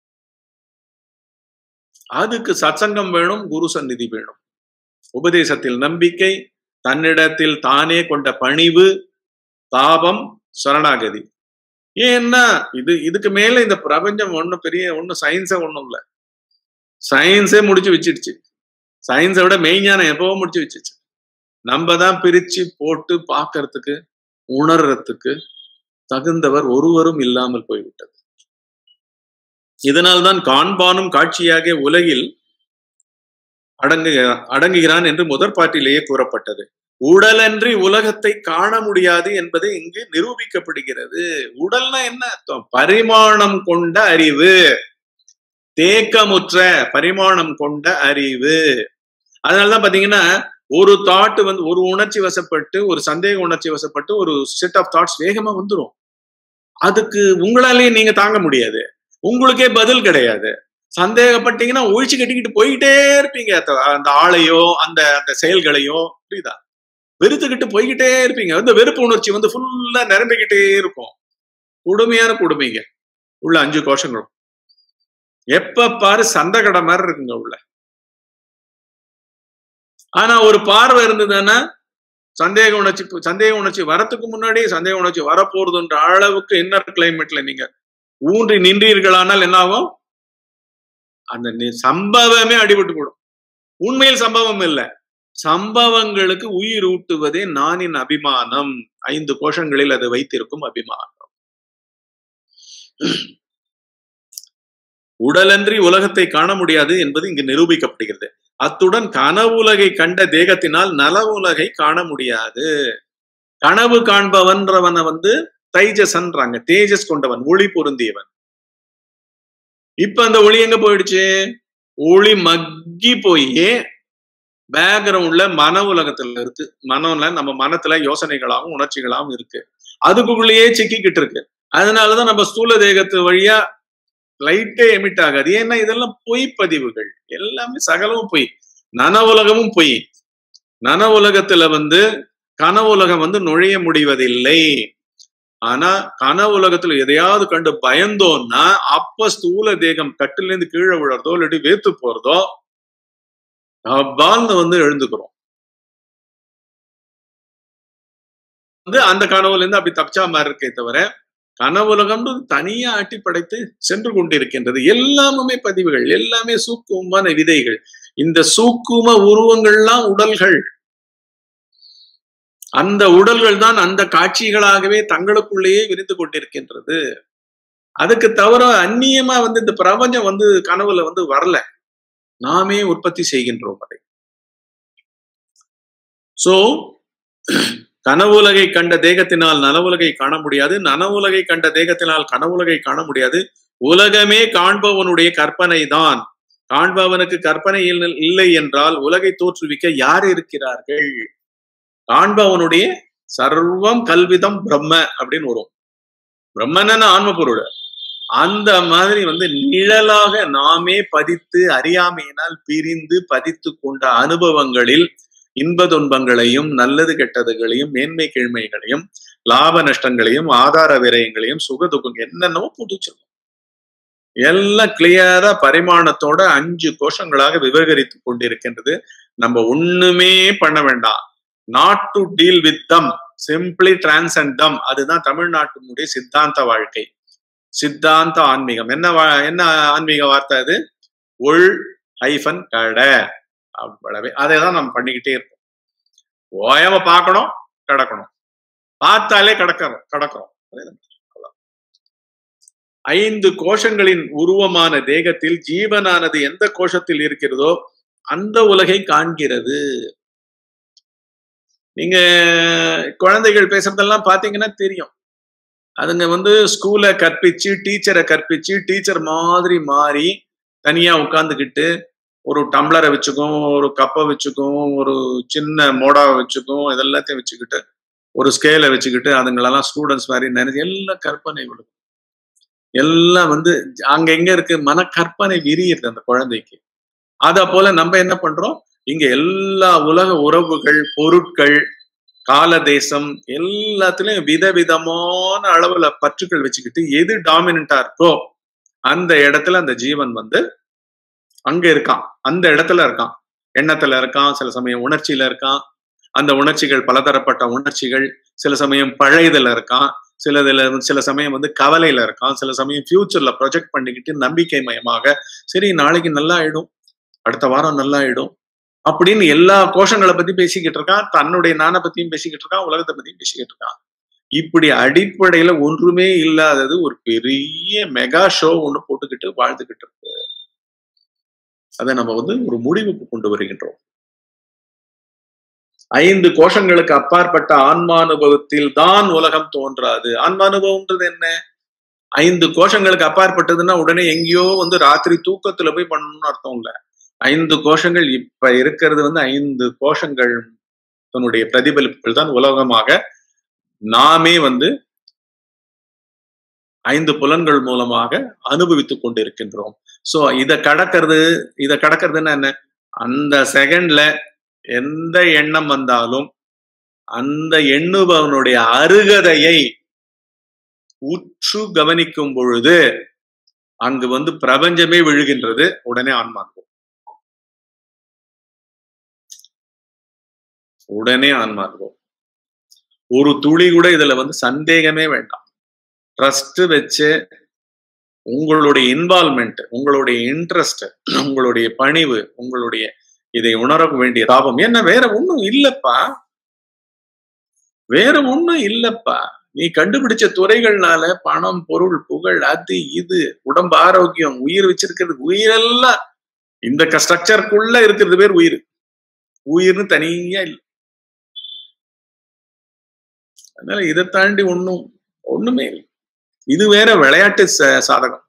அதுக்கு சத்சங்கம் வேணும் குரு சந்நிதி வேணும் உபதேசத்தில் நம்பிக்கை தன்னிடத்தில் தானே கொண்ட பணிவு தாபம் சரணாகதி ஏன்னா இது இதுக்கு மேல இந்த பிரபஞ்சம் ஒண்ணும் பெரிய ஒன்னும் சயின்ஸே ஒண்ணும் இல்ல சயின்ஸே முடிச்சு வச்சிடுச்சு சயின்ஸை விட மெய்ஞானம் எப்பவோ முடிச்சு வச்சிச்சு நம்ம தான் பிரிச்சு போட்டு பார்க்கறதுக்கு உணர்றதுக்கு தகுந்தவர் ஒருவரும் இல்லாமல் போய்விட்டது இதனால்தான் காண்பானும் காட்சியாக உலகில் அடங்கு அடங்குகிறான் என்று முதற் பாட்டிலேயே கூறப்பட்டது உடலன்றி உலகத்தை காண முடியாது என்பது இங்கு நிரூபிக்கப்படுகிறது உடல்னா என்ன அர்த்தம் பரிமாணம் கொண்ட அறிவு தேக்கமுற்ற பரிமாணம் கொண்ட அறிவு அதனாலதான் பாத்தீங்கன்னா ஒரு தாட் வந்து ஒரு உணர்ச்சி வசப்பட்டு ஒரு சந்தேக உணர்ச்சி வசப்பட்டு ஒரு செட் ஆஃப் தாட்ஸ் வேகமா வந்துடும் அதுக்கு உங்களாலேயே நீங்க தாங்க முடியாது உங்களுக்கே பதில் கிடையாது சந்தேகப்பட்டீங்கன்னா ஒழிச்சு கட்டிக்கிட்டு போய்கிட்டே இருப்பீங்க அந்த ஆளையோ அந்த அந்த செயல்களையோ புரியுதா வெறுத்துக்கிட்டு போய்கிட்டே இருப்பீங்க அந்த வெறுப்பு உணர்ச்சி வந்து ஃபுல்லா நிரம்பிக்கிட்டே இருக்கும் கொடுமையான கொடுமைங்க உள்ள அஞ்சு கோஷங்களும் எப்ப பாரு சண்டை கடை மாதிரி இருக்குங்க உள்ள ஆனா ஒரு பார்வை இருந்ததுன்னா சந்தேக உணர்ச்சி சந்தேக உணர்ச்சி வரத்துக்கு முன்னாடி சந்தேக உணர்ச்சி வரப்போறதுன்ற அளவுக்கு இன்னர் கிளைமேட்ல நீங்க ஊன்றி நின்றீர்களானால் என்ன ஆகும் அந்த சம்பவமே அடிபட்டு போடும் உண்மையில் சம்பவம் இல்லை சம்பவங்களுக்கு உயிர் ஊட்டுவதே நானின் அபிமானம் ஐந்து கோஷங்களில் அது வைத்திருக்கும் அபிமானம் உடலன்றி உலகத்தை காண முடியாது என்பது இங்கு நிரூபிக்கப்படுகிறது அத்துடன் கனவுலகை கண்ட தேகத்தினால் நல உலகை காண முடியாது கனவு காண்பவன்றவனை வந்து தைஜசன்றாங்க தேஜஸ் கொண்டவன் ஒளி பொருந்தியவன் இப்ப அந்த ஒளி எங்க போயிடுச்சு ஒளி மக்கி போய் பேக்ரவுண்ட்ல மன உலகத்துல இருக்கு மனம்ல நம்ம மனத்துல யோசனைகளாகவும் உணர்ச்சிகளாகவும் இருக்கு அதுக்குள்ளேயே சிக்கிக்கிட்டு இருக்கு அதனாலதான் நம்ம ஸ்தூல தேகத்து வழியா லைட்டே எமிட் ஆகாது ஏன்னா இதெல்லாம் பொய் பதிவுகள் எல்லாமே சகலமும் பொய் நன உலகமும் பொய் நன உலகத்துல வந்து கன உலகம் வந்து நுழைய முடிவதில்லை ஆனா கன உலகத்துல எதையாவது கண்டு பயந்தோம்னா அப்ப ஸ்தூல தேகம் கட்டில இருந்து கீழே விழுறதோ இல்லாட்டி வேத்து போறதோ அவ்வாழ்ந்து வந்து எழுந்துக்கிறோம் வந்து அந்த கனவுல இருந்து அப்படி தப்பிச்சா மாதிரி இருக்கே தவிர கனவுலகம்னு தனியா ஆட்டி படைத்து சென்று கொண்டிருக்கின்றது எல்லாமே பதிவுகள் எல்லாமே சூக்குமமான விதைகள் இந்த சூக்கும உருவங்கள்லாம் உடல்கள் அந்த உடல்கள் தான் அந்த காட்சிகளாகவே தங்களுக்குள்ளேயே விரிந்து கொண்டிருக்கின்றது அதுக்கு தவிர அந்நியமா வந்து இந்த பிரபஞ்சம் வந்து கனவுல வந்து வரல நாமே உற்பத்தி செய்கின்றோம் அதை சோ கனவுலகை கண்ட தேகத்தினால் நனவுலகை காண முடியாது நனவுலகை கண்ட தேகத்தினால் கனவுலகை காண முடியாது உலகமே காண்பவனுடைய கற்பனை தான் காண்பவனுக்கு கற்பனை இல்ல- இல்லை என்றால் உலகை தோற்றுவிக்க யார் இருக்கிறார்கள் காண்பவனுடைய சர்வம் கல்விதம் பிரம்ம அப்படின்னு வரும் பிரம்மன்னு ஆன்ம பொருள் அந்த மாதிரி வந்து நிழலாக நாமே பதித்து அறியாமையினால் பிரிந்து பதித்து கொண்ட அனுபவங்களில் இன்ப துன்பங்களையும் நல்லது கெட்டதுகளையும் மேன்மை கீழ்மைகளையும் லாப நஷ்டங்களையும் ஆதார விரயங்களையும் சுக துக்கம் என்னென்னவோ போட்டு வச்சிருக்கோம் எல்லாம் கிளியரா பரிமாணத்தோட அஞ்சு கோஷங்களாக விவகரித்து கொண்டிருக்கின்றது நம்ம ஒண்ணுமே பண்ண வேண்டாம் not to deal with them simply transcend them அதுதான் தமிழ்நாட்டினுடைய சித்தாந்த வாழ்க்கை சித்தாந்த ஆன்மீகம் என்ன வா- என்ன ஆன்மீக வார்த்தை அது உள் ஹைஃபன் கடை அவ்வளவே அதை தான் நம்ம பண்ணிக்கிட்டே இருப்போம் ஓயாம பார்க்கணும் கிடக்கணும் பார்த்தாலே கடக்கிறோம் கடக்கிறோம் அவ்வளவுதான். ஐந்து கோஷங்களின் உருவமான தேகத்தில் ஜீவனானது எந்த கோஷத்தில் இருக்கிறதோ அந்த உலகை காண்கிறது நீங்க குழந்தைகள் பேசுறதெல்லாம் பாத்தீங்கன்னா தெரியும் அதுங்க வந்து ஸ்கூலை கற்பிச்சு டீச்சரை கற்பிச்சு டீச்சர் மாதிரி மாறி தனியா உட்காந்துக்கிட்டு ஒரு டம்ளரை வச்சுக்கும் ஒரு கப்பை வச்சுக்கும் ஒரு சின்ன மோடாவை வச்சுக்கும் இதெல்லாத்தையும் வச்சுக்கிட்டு ஒரு ஸ்கேலை வச்சுக்கிட்டு அதுங்களெல்லாம் ஸ்டூடெண்ட்ஸ் மாதிரி நினைச்சு எல்லாம் கற்பனை விழுக்கும் எல்லாம் வந்து அங்க எங்க இருக்கு மன கற்பனை விரியுது அந்த குழந்தைக்கு அத போல நம்ம என்ன பண்றோம் இங்க எல்லா உலக உறவுகள் பொருட்கள் கால தேசம் எல்லாத்துலயும் விதவிதமான அளவுல பற்றுக்கள் வச்சுக்கிட்டு எது டாமினண்டா இருக்கோ அந்த இடத்துல அந்த ஜீவன் வந்து அங்க இருக்கான் அந்த இடத்துல இருக்கான் எண்ணத்துல இருக்கான் சில சமயம் உணர்ச்சியில இருக்கான் அந்த உணர்ச்சிகள் பலதரப்பட்ட உணர்ச்சிகள் சில சமயம் பழையதுல இருக்கான் சிலதுல சில சமயம் வந்து கவலையில இருக்கான் சில சமயம் ஃபியூச்சர்ல ப்ரொஜெக்ட் பண்ணிக்கிட்டு நம்பிக்கை மயமாக சரி நாளைக்கு நல்லா ஆயிடும் அடுத்த வாரம் நல்லா ஆயிடும் அப்படின்னு எல்லா கோஷங்களை பத்தி பேசிக்கிட்டு இருக்கான் தன்னுடைய நானை பத்தியும் பேசிக்கிட்டு இருக்கான் உலகத்தை பத்தியும் பேசிக்கிட்டு இருக்கான் இப்படி அடிப்படையில ஒன்றுமே இல்லாதது ஒரு பெரிய மெகா ஷோ ஒண்ணு போட்டுக்கிட்டு வாழ்ந்துகிட்டு இருக்கு அதை நம்ம வந்து ஒரு முடிவுக்கு கொண்டு வருகின்றோம் ஐந்து கோஷங்களுக்கு அப்பாற்பட்ட ஆன்மானுபவத்தில் தான் உலகம் தோன்றாது ஆன்மானுபவம்ன்றது என்ன ஐந்து கோஷங்களுக்கு அப்பாற்பட்டதுன்னா உடனே எங்கேயோ வந்து ராத்திரி தூக்கத்துல போய் பண்ணணும்னு அர்த்தம் இல்ல ஐந்து கோஷங்கள் இப்ப இருக்கிறது வந்து ஐந்து கோஷங்கள் தன்னுடைய பிரதிபலிப்புகள் தான் உலகமாக நாமே வந்து ஐந்து புலன்கள் மூலமாக அனுபவித்துக் கொண்டிருக்கின்றோம் சோ இத கடக்கிறது இத கடக்கிறதுன்னா என்ன அந்த செகண்ட்ல எந்த எண்ணம் வந்தாலும் அந்த எண்ணுபவனுடைய அருகதையை உற்று கவனிக்கும் பொழுது அங்கு வந்து பிரபஞ்சமே விழுகின்றது உடனே ஆன்மார்க்கம் உடனே ஆன்மார்க்கம் ஒரு துளி கூட இதுல வந்து சந்தேகமே வேண்டாம் ட்ரஸ்ட் வச்சு உங்களுடைய இன்வால்மெண்ட் உங்களுடைய இன்ட்ரெஸ்ட் உங்களுடைய பணிவு உங்களுடைய இதை உணர வேண்டிய தாபம் என்ன வேற ஒண்ணும் இல்லப்பா வேற ஒண்ணும் இல்லப்பா நீ கண்டுபிடிச்ச துறைகள்னால பணம் பொருள் புகழ் அது இது உடம்பு ஆரோக்கியம் உயிர் வச்சிருக்கிறது உயிரெல்லாம் இந்த ஸ்ட்ரக்சருக்குள்ள இருக்கிறது பேர் உயிர் உயிர்னு தனியா இல்லை அதனால இதை தாண்டி ஒண்ணும் ஒண்ணுமே இல்லை இது வேற விளையாட்டு சாதகம்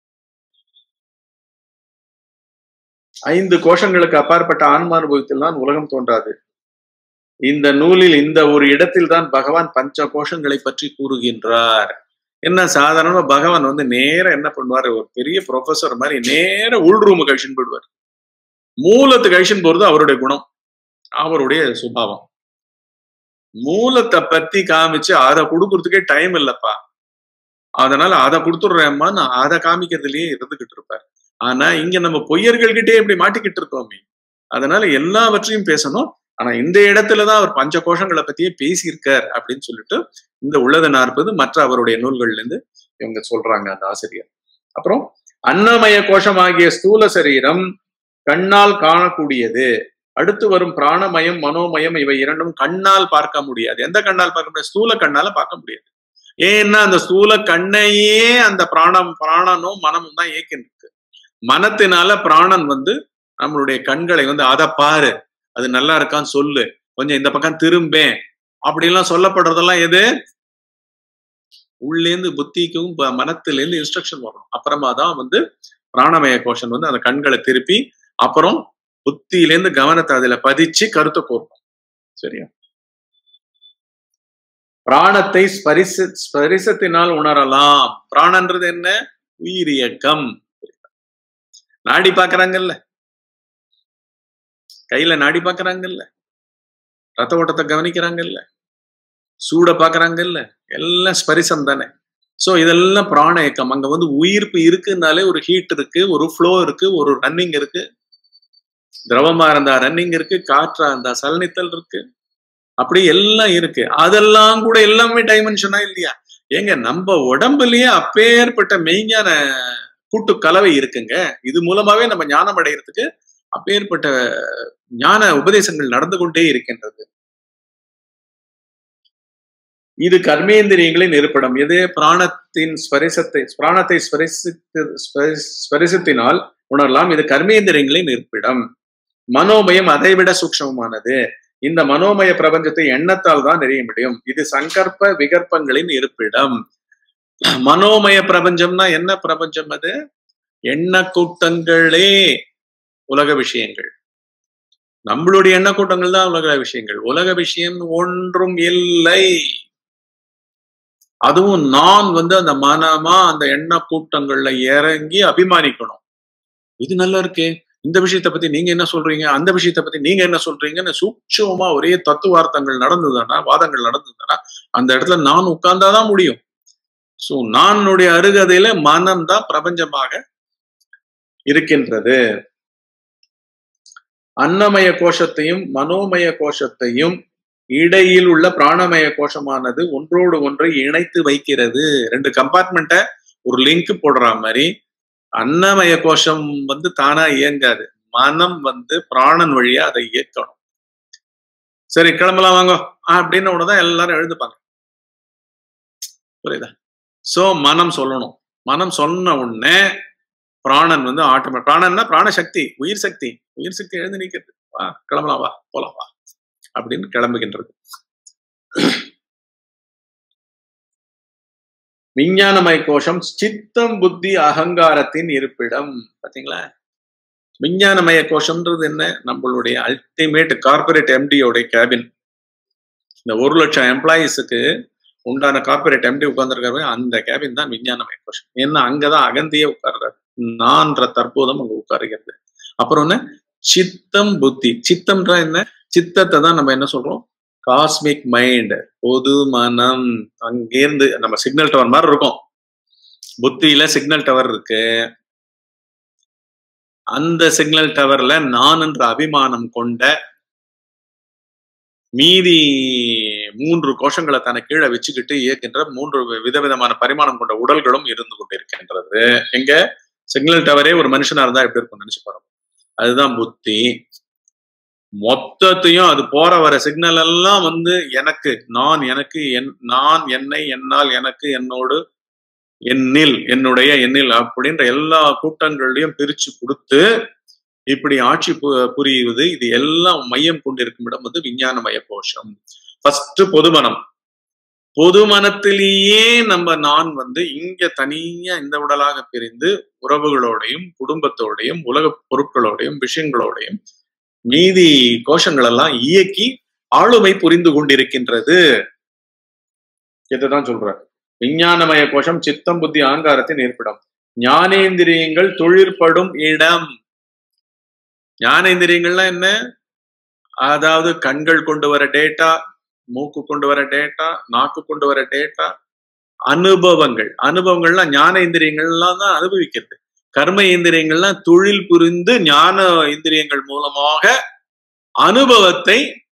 ஐந்து கோஷங்களுக்கு அப்பாற்பட்ட ஆன்மானுபவத்தில் தான் உலகம் தோன்றாது இந்த நூலில் இந்த ஒரு இடத்தில் தான் பகவான் பஞ்ச கோஷங்களை பற்றி கூறுகின்றார் என்ன சாதாரணமா பகவான் வந்து நேர என்ன பண்ணுவாரு ஒரு பெரிய ப்ரொஃபசர் மாதிரி நேர உள் ரூம் கழிச்சுன்னு போயிடுவார் மூலத்து கழிச்சுன்னு போறது அவருடைய குணம் அவருடைய சுபாவம் மூலத்தை பத்தி காமிச்சு அதை கொடுக்கறதுக்கே டைம் இல்லப்பா அதனால அதை கொடுத்துடுறேம்மா நான் அதை காமிக்கிறதுலயே இருந்துகிட்டு இருப்பார் ஆனா இங்க நம்ம பொய்யர்கள்கிட்டே இப்படி மாட்டிக்கிட்டு இருக்கோமே அதனால எல்லாவற்றையும் பேசணும் ஆனா இந்த இடத்துலதான் அவர் பஞ்ச கோஷங்களை பத்தியே பேசியிருக்கார் அப்படின்னு சொல்லிட்டு இந்த உள்ளது நாற்பது மற்ற அவருடைய நூல்கள்ல இருந்து இவங்க சொல்றாங்க அந்த ஆசிரியர் அப்புறம் அன்னமய கோஷமாகிய ஸ்தூல சரீரம் கண்ணால் காணக்கூடியது அடுத்து வரும் பிராணமயம் மனோமயம் இவை இரண்டும் கண்ணால் பார்க்க முடியாது எந்த கண்ணால் பார்க்க முடியாது ஸ்தூல கண்ணால பார்க்க முடியாது ஏன்னா அந்த ஸ்தூல கண்ணையே அந்த பிராணம் பிராணனும் மனமும் தான் இயக்கின்றது மனத்தினால பிராணன் வந்து நம்மளுடைய கண்களை வந்து அதை பாரு அது நல்லா இருக்கான்னு சொல்லு கொஞ்சம் இந்த பக்கம் திரும்பேன் அப்படிலாம் சொல்லப்படுறதெல்லாம் எது உள்ளேந்து புத்திக்கும் ப- மனத்திலேருந்து இன்ஸ்ட்ரக்ஷன் வரணும் அப்புறமா தான் வந்து பிராணமய கோஷன் வந்து அந்த கண்களை திருப்பி அப்புறம் புத்தியிலேருந்து கவனத்தை அதுல பதிச்சு கருத்தை கோர்க்கும் சரியா பிராணத்தை ஸ்பரிச ஸ்பரிசத்தினால் உணரலாம் பிராணன்றது என்ன உயிர் இயக்கம் நாடி பாக்குறாங்கல்ல கையில நாடி பாக்குறாங்கல்ல ரத்த ஓட்டத்தை கவனிக்கிறாங்கல்ல சூட பாக்குறாங்கல்ல எல்லாம் ஸ்பரிசம் தானே சோ இதெல்லாம் பிராண இயக்கம் அங்க வந்து உயிர்ப்பு இருக்குனாலே ஒரு ஹீட் இருக்கு ஒரு ஃப்ளோ இருக்கு ஒரு ரன்னிங் இருக்கு திரவமா இருந்தா ரன்னிங் இருக்கு காற்றா இருந்தா சலனித்தல் இருக்கு அப்படி எல்லாம் இருக்கு அதெல்லாம் கூட எல்லாமே டைமென்ஷனா இல்லையா ஏங்க நம்ம உடம்புலயே அப்பேற்பட்ட மெய்ஞான கூட்டு கலவை இருக்குங்க இது மூலமாவே நம்ம ஞானம் அடைகிறதுக்கு அப்பேற்பட்ட ஞான உபதேசங்கள் நடந்து கொண்டே இருக்கின்றது இது கர்மேந்திரியங்களின் இருப்பிடம் எது பிராணத்தின் ஸ்பரிசத்தை பிராணத்தை ஸ்பரிசித்து ஸ்பரிஸ்- ஸ்பரிசத்தினால் உணரலாம் இது கர்மேந்திரியங்களின் இருப்பிடம் மனோமயம் அதைவிட சூக்ஷமமானது இந்த மனோமய பிரபஞ்சத்தை எண்ணத்தால் தான் அறிய முடியும் இது சங்கற்ப விகற்பங்களின் இருப்பிடம் மனோமய பிரபஞ்சம்னா என்ன பிரபஞ்சம் அது எண்ண கூட்டங்களே உலக விஷயங்கள் நம்மளுடைய எண்ண கூட்டங்கள் தான் உலக விஷயங்கள் உலக விஷயம் ஒன்றும் இல்லை அதுவும் நான் வந்து அந்த மனமா அந்த எண்ண கூட்டங்கள்ல இறங்கி அபிமானிக்கணும் இது நல்லா இருக்கே இந்த விஷயத்தை பத்தி நீங்க என்ன சொல்றீங்க அந்த விஷயத்தை பத்தி நீங்க என்ன சொல்றீங்கன்னு சூட்சமா ஒரே தத்துவார்த்தங்கள் நடந்ததுன்னா வாதங்கள் நடந்ததுன்னா அந்த இடத்துல நான் உட்கார்ந்தாதான் முடியும் சோ நானுடைய அருகதையில மனம் தான் பிரபஞ்சமாக இருக்கின்றது அன்னமய கோஷத்தையும் மனோமய கோஷத்தையும் இடையில் உள்ள பிராணமய கோஷமானது ஒன்றோடு ஒன்றை இணைத்து வைக்கிறது ரெண்டு கம்பார்ட்மெண்ட்டை ஒரு லிங்க் போடுற மாதிரி அன்னமய கோஷம் வந்து தானா இயங்காது மனம் வந்து பிராணன் வழியா அதை இயக்கணும் சரி கிளம்பலாம் வாங்க அப்படின்னு உடனே எல்லாரும் எழுதுப்பாங்க புரியுதா சோ மனம் சொல்லணும் மனம் சொன்ன உடனே பிராணன் வந்து ஆட்டோமே பிராணன்னா பிராணசக்தி உயிர் சக்தி உயிர் சக்தி எழுந்து நிக்கிறது வா கிளம்பலாம் வா போலாம் வா அப்படின்னு கிளம்புகின்றது விஞ்ஞானமய கோஷம் சித்தம் புத்தி அகங்காரத்தின் இருப்பிடம் பாத்தீங்களா விஞ்ஞானமய கோஷம்ன்றது என்ன நம்மளுடைய அல்டிமேட் கார்பரேட் எம்டியோட கேபின் இந்த ஒரு லட்சம் எம்ப்ளாயீஸுக்கு உண்டான கார்பரேட் எம்டி உட்கார்ந்துருக்காரு அந்த கேபின் தான் விஞ்ஞானமய கோஷம் ஏன்னா அங்கதான் அகந்தியே உட்கார்றாரு நான்ற தற்போதம் அங்க உட்காருகிறது அப்புறம் என்ன சித்தம் புத்தி சித்தம்ன்ற என்ன சித்தத்தை தான் நம்ம என்ன சொல்றோம் காஸ்மிக் மைண்ட் பொது மனம் அங்கேருந்து நம்ம சிக்னல் டவர் மாதிரி இருக்கும் புத்தியில சிக்னல் டவர் இருக்கு அந்த சிக்னல் டவர்ல நான் என்ற அபிமானம் கொண்ட மீதி மூன்று கோஷங்களை தன கீழே வச்சுக்கிட்டு இயக்கின்ற மூன்று விதவிதமான பரிமாணம் கொண்ட உடல்களும் இருந்து கொண்டிருக்கின்றது எங்க சிக்னல் டவரே ஒரு மனுஷனா இருந்தா எப்படி இருக்கும் நினைச்சு பாருங்க அதுதான் புத்தி மொத்தத்தையும் அது போற வர சிக்னல் எல்லாம் வந்து எனக்கு நான் எனக்கு என் நான் என்னை என்னால் எனக்கு என்னோடு என்னில் என்னுடைய எண்ணில் அப்படின்ற எல்லா கூட்டங்களையும் பிரிச்சு கொடுத்து இப்படி ஆட்சி பு- புரியுவது இது எல்லாம் மையம் கொண்டிருக்கும் இடம் வந்து விஞ்ஞானமய கோஷம் ஃபர்ஸ்ட் பொதுமனம் பொதுமனத்திலேயே நம்ம நான் வந்து இங்க தனியா இந்த உடலாக பிரிந்து உறவுகளோடையும் குடும்பத்தோடையும் உலக பொருட்களோடையும் விஷயங்களோடையும் மீதி கோஷங்கள் எல்லாம் இயக்கி ஆளுமை புரிந்து கொண்டிருக்கின்றது இதுதான் சொல்ற விஞ்ஞானமய கோஷம் சித்தம் புத்தி ஆங்காரத்தின் இருப்பிடம் ஞானேந்திரியங்கள் தொழிற்படும் இடம் ஞானேந்திரியங்கள்லாம் என்ன அதாவது கண்கள் கொண்டு வர டேட்டா மூக்கு கொண்டு வர டேட்டா நாக்கு கொண்டு வர டேட்டா அனுபவங்கள் அனுபவங்கள்லாம் ஞான இந்திரியங்கள்லாம் தான் அனுபவிக்கிறது கர்ம இந்திரியங்கள்லாம் தொழில் புரிந்து ஞான இந்திரியங்கள் மூலமாக அனுபவத்தை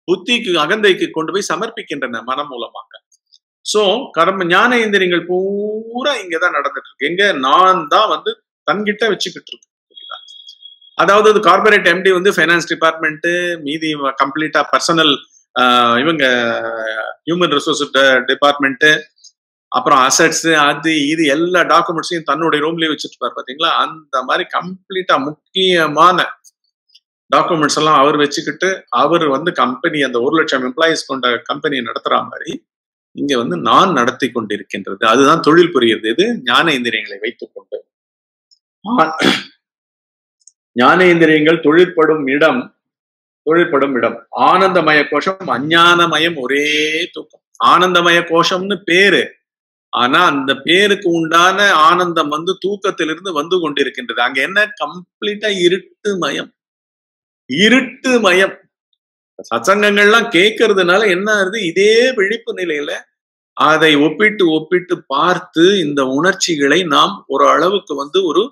புத்திக்கு அகந்தைக்கு கொண்டு போய் சமர்ப்பிக்கின்றன மனம் மூலமாக சோ கர்ம ஞான இந்திரியங்கள் பூரா இங்கதான் நடந்துட்டு இருக்கு எங்க நான் தான் வந்து தன்கிட்ட வச்சுக்கிட்டு இருக்கு புரியுதா? அதாவது அது கார்பரேட் எம்டி வந்து ஃபைனான்ஸ் டிபார்ட்மெண்ட் மீதி கம்ப்ளீட்டா பர்சனல் இவங்க ஹியூமன் ரிசோர்ஸ் டிபார்ட்மெண்ட் அப்புறம் அசட்ஸ் அது இது எல்லா டாக்குமெண்ட்ஸையும் தன்னுடைய ரூம்லயே வச்சுட்டு இருப்பாரு பாத்தீங்களா அந்த மாதிரி கம்ப்ளீட்டா முக்கியமான டாக்குமெண்ட்ஸ் எல்லாம் அவர் வச்சுக்கிட்டு அவர் வந்து கம்பெனி அந்த ஒரு லட்சம் எம்ப்ளாயிஸ் கொண்ட கம்பெனியை நடத்துற மாதிரி இங்க வந்து நான் நடத்தி கொண்டிருக்கின்றது அதுதான் தொழில் புரிகிறது இது ஞான இந்திரியங்களை வைத்துக் கொண்டு ஆ- ஞான இந்திரியங்கள் தொழிற்படும் இடம் தொழிற்படும் இடம் ஆனந்தமய கோஷம் அஞ்ஞானமயம் ஒரே தூக்கம் ஆனந்தமய கோஷம்னு பேரு ஆனா அந்த பேருக்கு உண்டான ஆனந்தம் வந்து தூக்கத்திலிருந்து வந்து கொண்டிருக்கின்றது அங்க என்ன கம்ப்ளீட்டா இருட்டு மயம் இருட்டு மயம் சத்சங்கங்கள்லாம் கேட்கறதுனால என்ன ஆகுது இதே விழிப்பு நிலையில அதை ஒப்பிட்டு ஒப்பிட்டு பார்த்து இந்த உணர்ச்சிகளை நாம் ஒரு அளவுக்கு வந்து ஒரு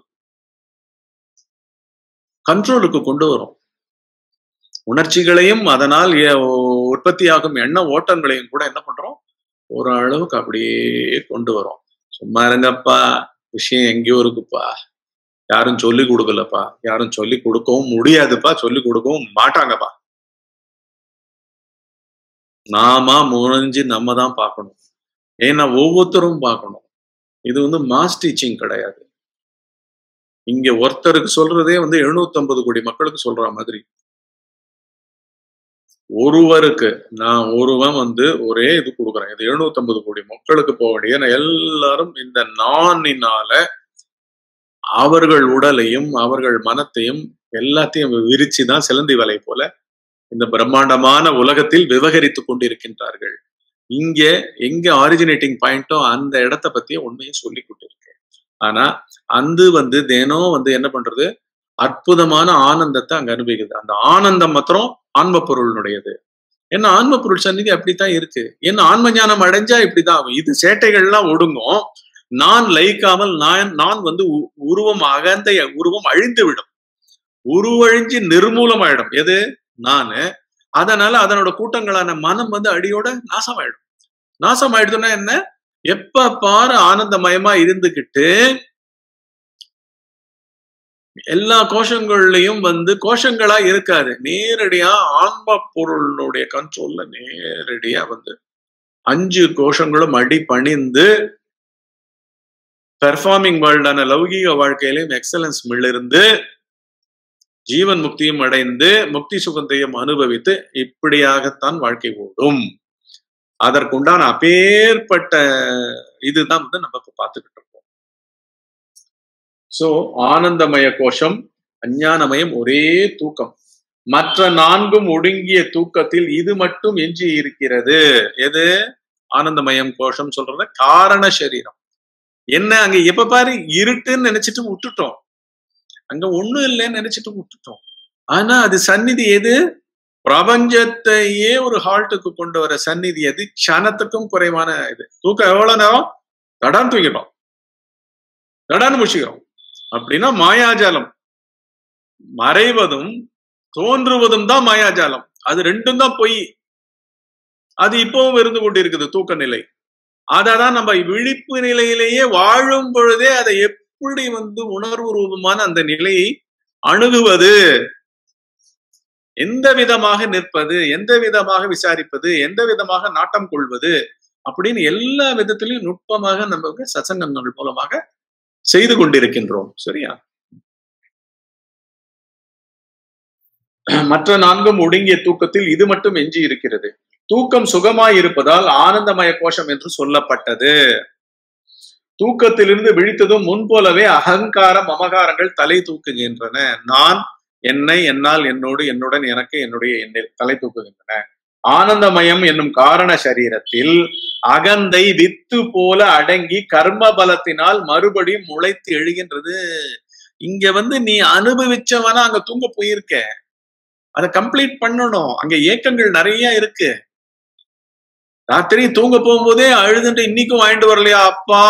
கண்ட்ரோலுக்கு கொண்டு வரும் உணர்ச்சிகளையும் அதனால் ஏ- உற்பத்தியாகும் எண்ண ஓட்டங்களையும் கூட என்ன பண்றோம் ஒரு அளவுக்கு அப்படியே கொண்டு வரும் சும்மா இருங்கப்பா விஷயம் எங்கேயோ இருக்குப்பா யாரும் சொல்லி கொடுக்கலப்பா யாரும் சொல்லி கொடுக்கவும் முடியாதுப்பா சொல்லி கொடுக்கவும் மாட்டாங்கப்பா நாம முழிஞ்சு நம்ம தான் பார்க்கணும் ஏன்னா ஒவ்வொருத்தரும் பார்க்கணும் இது வந்து மாஸ் டீச்சிங் கிடையாது இங்க ஒருத்தருக்கு சொல்றதே வந்து 750 கோடி மக்களுக்கு சொல்ற மாதிரி ஒருவருக்கு நான் ஒருவன் வந்து ஒரே இது கொடுக்குறேன் இது 750 கோடி மக்களுக்கு போக வேண்டிய ஏன்னா எல்லாரும் இந்த நானினால அவர்கள் உடலையும் அவர்கள் மனத்தையும் எல்லாத்தையும் விரிச்சு தான் சிலந்தி வலை போல இந்த பிரம்மாண்டமான உலகத்தில் விவகரித்து கொண்டிருக்கின்றார்கள் இங்க எங்க ஆரிஜினேட்டிங் பாயிண்டோ அந்த இடத்த பத்திய உண்மையை சொல்லி கொண்டிருக்கேன் ஆனா அந்த வந்து தினம் வந்து என்ன பண்றது அற்புதமான ஆனந்தத்தை அங்க அனுபவிக்குது அந்த ஆனந்தம் மாத்திரம் ஆன்ம பொருளினுடையது ஏன்னா ஆன்ம பொருள் சந்நிதி அப்படித்தான் இருக்கு ஏன்னா ஆன்ம ஞானம் அடைஞ்சா இப்படிதான் ஆகும் இது சேட்டைகள்லாம் ஒடுங்கும் நான் லயிக்காமல் நான் நான் வந்து உ- உருவம் அகந்த உருவம் அழிந்து விடும் உருவழிஞ்சு நிர்மூலமாயிடும் எது நானு அதனால அதனோட கூட்டங்களான மனம் வந்து அடியோட நாசமாயிடும் நாசமாயிடுதுன்னா என்ன எப்ப பாரு ஆனந்தமயமா இருந்துகிட்டு எல்லா கோஷங்கள்லயும் வந்து கோஷங்களா இருக்காது நேரடியா ஆன்ம பொருளுடைய கண்ட்ரோல்ல நேரடியா வந்து அஞ்சு கோஷங்களும் அடி பணிந்து பெர்ஃபார்மிங் வேர்ல்டான லௌகீக வாழ்க்கையிலும் எக்ஸலன்ஸ் மிளிர்ந்து ஜீவன் முக்தியும் அடைந்து முக்தி சுகந்தையும் அனுபவித்து இப்படியாகத்தான் வாழ்க்கை ஓடும் அதற்குண்டான அப்பேற்பட்ட இதுதான் வந்து நமக்கு பார்த்துக்கிட்டு இருக்கோம் சோ ஆனந்தமய கோஷம் அஞ்ஞானமயம் ஒரே தூக்கம் மற்ற நான்கும் ஒடுங்கிய தூக்கத்தில் இது மட்டும் எஞ்சி இருக்கிறது எது ஆனந்தமயம் கோஷம் சொல்றத காரண சரீரம் என்ன அங்க எப்ப பாரு இருட்டுன்னு நினைச்சிட்டு விட்டுட்டோம் அங்க ஒண்ணும் இல்லைன்னு நினைச்சிட்டு விட்டுட்டோம் ஆனா அது சந்நிதி எது பிரபஞ்சத்தையே ஒரு ஹால்ட்டுக்கு கொண்டு வர சந்நிதி அது க்ஷணத்துக்கும் குறைவான இது தூக்கம் எவ்வளவு நேரம் தடான் தூங்கிட்டோம் தடான்னு முடிச்சுக்கிறோம் அப்படின்னா மாயாஜாலம் மறைவதும் தோன்றுவதும் தான் மாயாஜாலம் அது ரெண்டும் தான் பொய் அது இப்பவும் இருந்து கொண்டு இருக்குது தூக்க நிலை அததான் நம்ம விழிப்பு நிலையிலேயே வாழும் பொழுதே அதை எப்படி வந்து உணர்வு ரூபமான அந்த நிலையை அணுகுவது எந்த விதமாக நிற்பது எந்த விதமாக விசாரிப்பது எந்த விதமாக நாட்டம் கொள்வது அப்படின்னு எல்லா விதத்திலையும் நுட்பமாக நமக்கு சசங்கங்கள் மூலமாக செய்து கொண்டிருக்கின்றோம் சரியா மற்ற நான்கும் ஒடுங்கிய தூக்கத்தில் இது மட்டும் எஞ்சி இருக்கிறது தூக்கம் சுகமாய் இருப்பதால் ஆனந்தமய கோஷம் என்று சொல்லப்பட்டது தூக்கத்திலிருந்து விழித்ததும் முன்போலவே அகங்காரம் மமகாரங்கள் தலை தூக்குகின்றன நான் என்னை என்னால் என்னோடு என்னுடன் எனக்கு என்னுடைய எண்ணில் தலை தூக்குகின்றன ஆனந்தமயம் என்னும் காரண சரீரத்தில் அகந்தை வித்து போல அடங்கி கர்ம பலத்தினால் மறுபடியும் முளைத்து எழுகின்றது இங்க வந்து நீ அனுபவிச்சவனா அங்க தூங்க போயிருக்க அதை கம்ப்ளீட் பண்ணணும் அங்க ஏக்கங்கள் நிறைய இருக்கு ராத்திரி தூங்க போகும்போதே அழுதுட்டு இன்னைக்கும் வாங்கிட்டு வரலையா அப்பா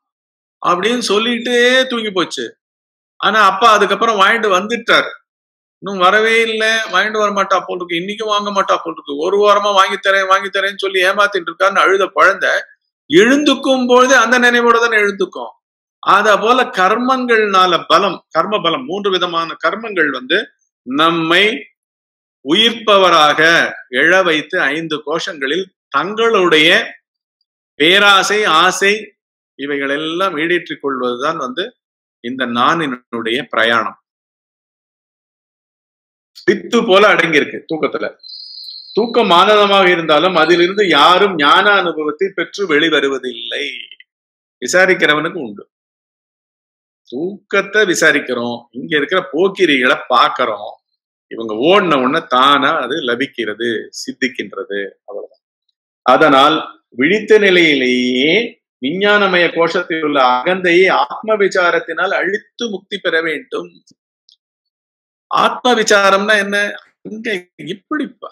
அப்படின்னு சொல்லிட்டே தூங்கி போச்சு ஆனா அப்பா அதுக்கப்புறம் வாங்கிட்டு வந்துட்டார் இன்னும் வரவே இல்லை வாங்கிட்டு வர மாட்டா போல் இருக்கு இன்னைக்கும் வாங்க மாட்டா போல் இருக்கு ஒரு வாரமா வாங்கி தரேன் வாங்கி தரேன்னு சொல்லி ஏமாத்திட்டு இருக்கான்னு அழுத குழந்தை எழுந்துக்கும் பொழுது அந்த நினைவோட தானே எழுந்துக்கும் அத போல கர்மங்கள்னால பலம் கர்ம பலம் மூன்று விதமான கர்மங்கள் வந்து நம்மை உயிர்ப்பவராக எழ வைத்து ஐந்து கோஷங்களில் தங்களுடைய பேராசை ஆசை இவைகள் எல்லாம் ஈடேற்றிக் கொள்வதுதான் வந்து இந்த நானினுடைய பிரயாணம் வித்து போல அடங்கியிருக்கு தூக்கத்துல தூக்கம் ஆனந்தமாக இருந்தாலும் அதிலிருந்து யாரும் ஞான அனுபவத்தை பெற்று வெளிவருவதில்லை விசாரிக்கிறவனுக்கு உண்டு தூக்கத்தை விசாரிக்கிறோம் இங்க இருக்கிற போக்கிரிகளை பார்க்கிறோம் இவங்க ஓடின உடனே தானா அது லபிக்கிறது சித்திக்கின்றது அவ்வளவுதான் அதனால் விழித்த நிலையிலேயே விஞ்ஞானமய கோஷத்தில் உள்ள அகந்தையை ஆத்ம விசாரத்தினால் அழித்து முக்தி பெற வேண்டும் ஆத்ம விசாரம்னா என்ன இங்க இப்படிப்பா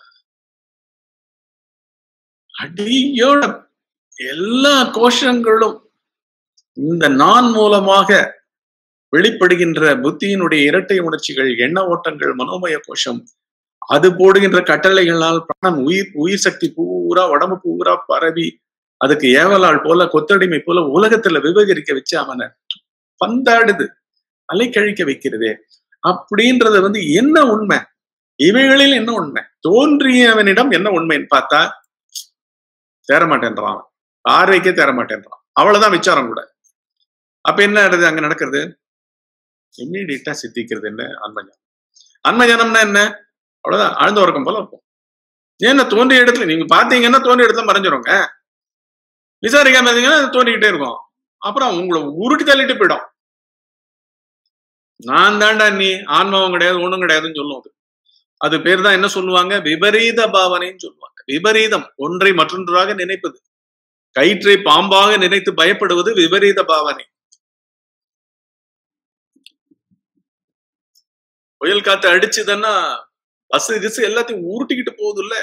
அடியோட எல்லா கோஷங்களும் இந்த நான் மூலமாக வெளிப்படுகின்ற புத்தியினுடைய இரட்டை உணர்ச்சிகள் எண்ண ஓட்டங்கள் மனோமய கோஷம் அது போடுகின்ற கட்டளைகளால் பிராணம் உயிர் உயிர் சக்தி பூரா உடம்பு பூரா பரவி அதுக்கு ஏவலாள் போல கொத்தடிமை போல உலகத்துல விவகரிக்க வச்சு அவனை பந்தாடுது அலைக்கழிக்க வைக்கிறதே அப்படின்றது வந்து என்ன உண்மை இவைகளில் என்ன உண்மை தோன்றியவனிடம் என்ன உண்மைன்னு பார்த்தா தேரமாட்டேன்றான் பார்வைக்கே தேரமாட்டேன்றான் அவ்வளவுதான் விசாரம் கூட அப்ப என்ன ஆடுது அங்க நடக்கிறது இம்மீடியட்டா சித்திக்கிறது என்ன அன்மஞானம் அன்மஞானம்னா என்ன அவ்வளவுதான் ஆழ்ந்த உறக்கம் போல இருக்கும் ஏன்னா தோன்றிய இடத்துல நீங்க பாத்தீங்கன்னா தோன்றிய இடத்துல மறைஞ்சிருங்க விசாரிக்காம இருந்தீங்கன்னா தோண்டிக்கிட்டே இருக்கும் அப்புறம் உங்களை உருட்டி தள்ளிட்டு போயிடும் நான் தாண்டா நீ ஆன்மாவும் கிடையாது ஒண்ணும் கிடையாதுன்னு சொல்லும் அது அது பேர் தான் என்ன சொல்லுவாங்க விபரீத பாவனைன்னு சொல்லுவாங்க விபரீதம் ஒன்றை மற்றொன்றாக நினைப்பது கயிற்றை பாம்பாக நினைத்து பயப்படுவது விபரீத பாவனை புயல் காத்து அடிச்சுதுன்னா பஸ் கிசு எல்லாத்தையும் உருட்டிக்கிட்டு போகுது இல்ல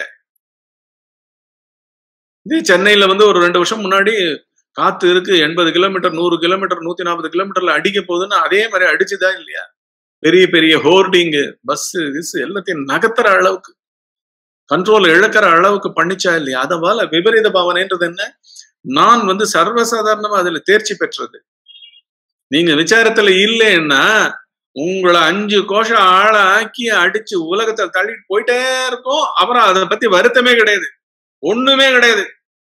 இதே சென்னையில வந்து ஒரு ரெண்டு வருஷம் முன்னாடி காத்து இருக்கு எண்பது கிலோமீட்டர் நூறு கிலோமீட்டர் நூத்தி நாற்பது கிலோமீட்டர்ல அடிக்க போகுதுன்னா அதே மாதிரி அடிச்சுதா இல்லையா பெரிய பெரிய ஹோர்டிங்கு பஸ் கிஸ் எல்லாத்தையும் நகர்த்துற அளவுக்கு கண்ட்ரோல் இழக்கிற அளவுக்கு பண்ணிச்சா இல்லையா அதனால விபரீத பாவனைன்றது என்ன நான் வந்து சர்வசாதாரணமா அதுல தேர்ச்சி பெற்றது நீங்க விசாரத்துல இல்லைன்னா உங்களை அஞ்சு கோஷம் ஆள ஆக்கி அடிச்சு உலகத்தை தள்ளிட்டு போயிட்டே இருக்கும் அப்புறம் அதை பத்தி வருத்தமே கிடையாது ஒண்ணுமே கிடையாது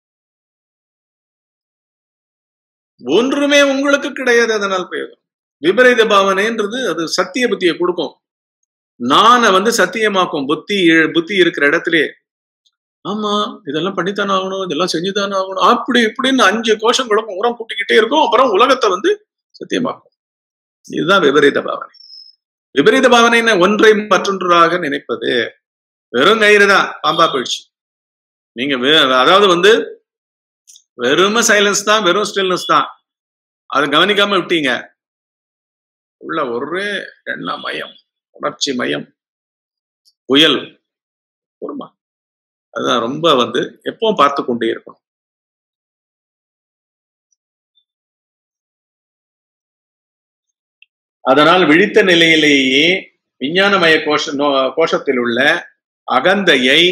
ஒன்றுமே உங்களுக்கு கிடையாது அதனால் பிரயோகம் விபரீத பாவனைன்றது அது சத்திய புத்தியை கொடுக்கும் நானை வந்து சத்தியமாக்கும் புத்தி புத்தி இருக்கிற இடத்திலே ஆமா இதெல்லாம் பண்ணித்தானே ஆகணும் இதெல்லாம் செஞ்சுதானே ஆகணும் அப்படி இப்படின்னு அஞ்சு கோஷம் குழப்பம் உரம் கூட்டிக்கிட்டே இருக்கும் அப்புறம் உலகத்தை வந்து சத்தியமாக்கும் இதுதான் விபரீத பாவனை விபரீத பாவனை ஒன்றை மற்றொன்றாக நினைப்பது வெறும் கயிறு தான் பாம்பா போயிடுச்சு நீங்க அதாவது வந்து வெறும் சைலன்ஸ் தான் வெறும் ஸ்டில்னஸ் தான் அதை கவனிக்காம விட்டீங்க உள்ள ஒரே எண்ண மயம் உணர்ச்சி மயம் புயல் பொறுமா அதுதான் ரொம்ப வந்து எப்பவும் பார்த்து கொண்டே இருக்கணும் அதனால் விழித்த நிலையிலேயே விஞ்ஞானமய கோஷ கோஷத்தில் உள்ள அகந்தையை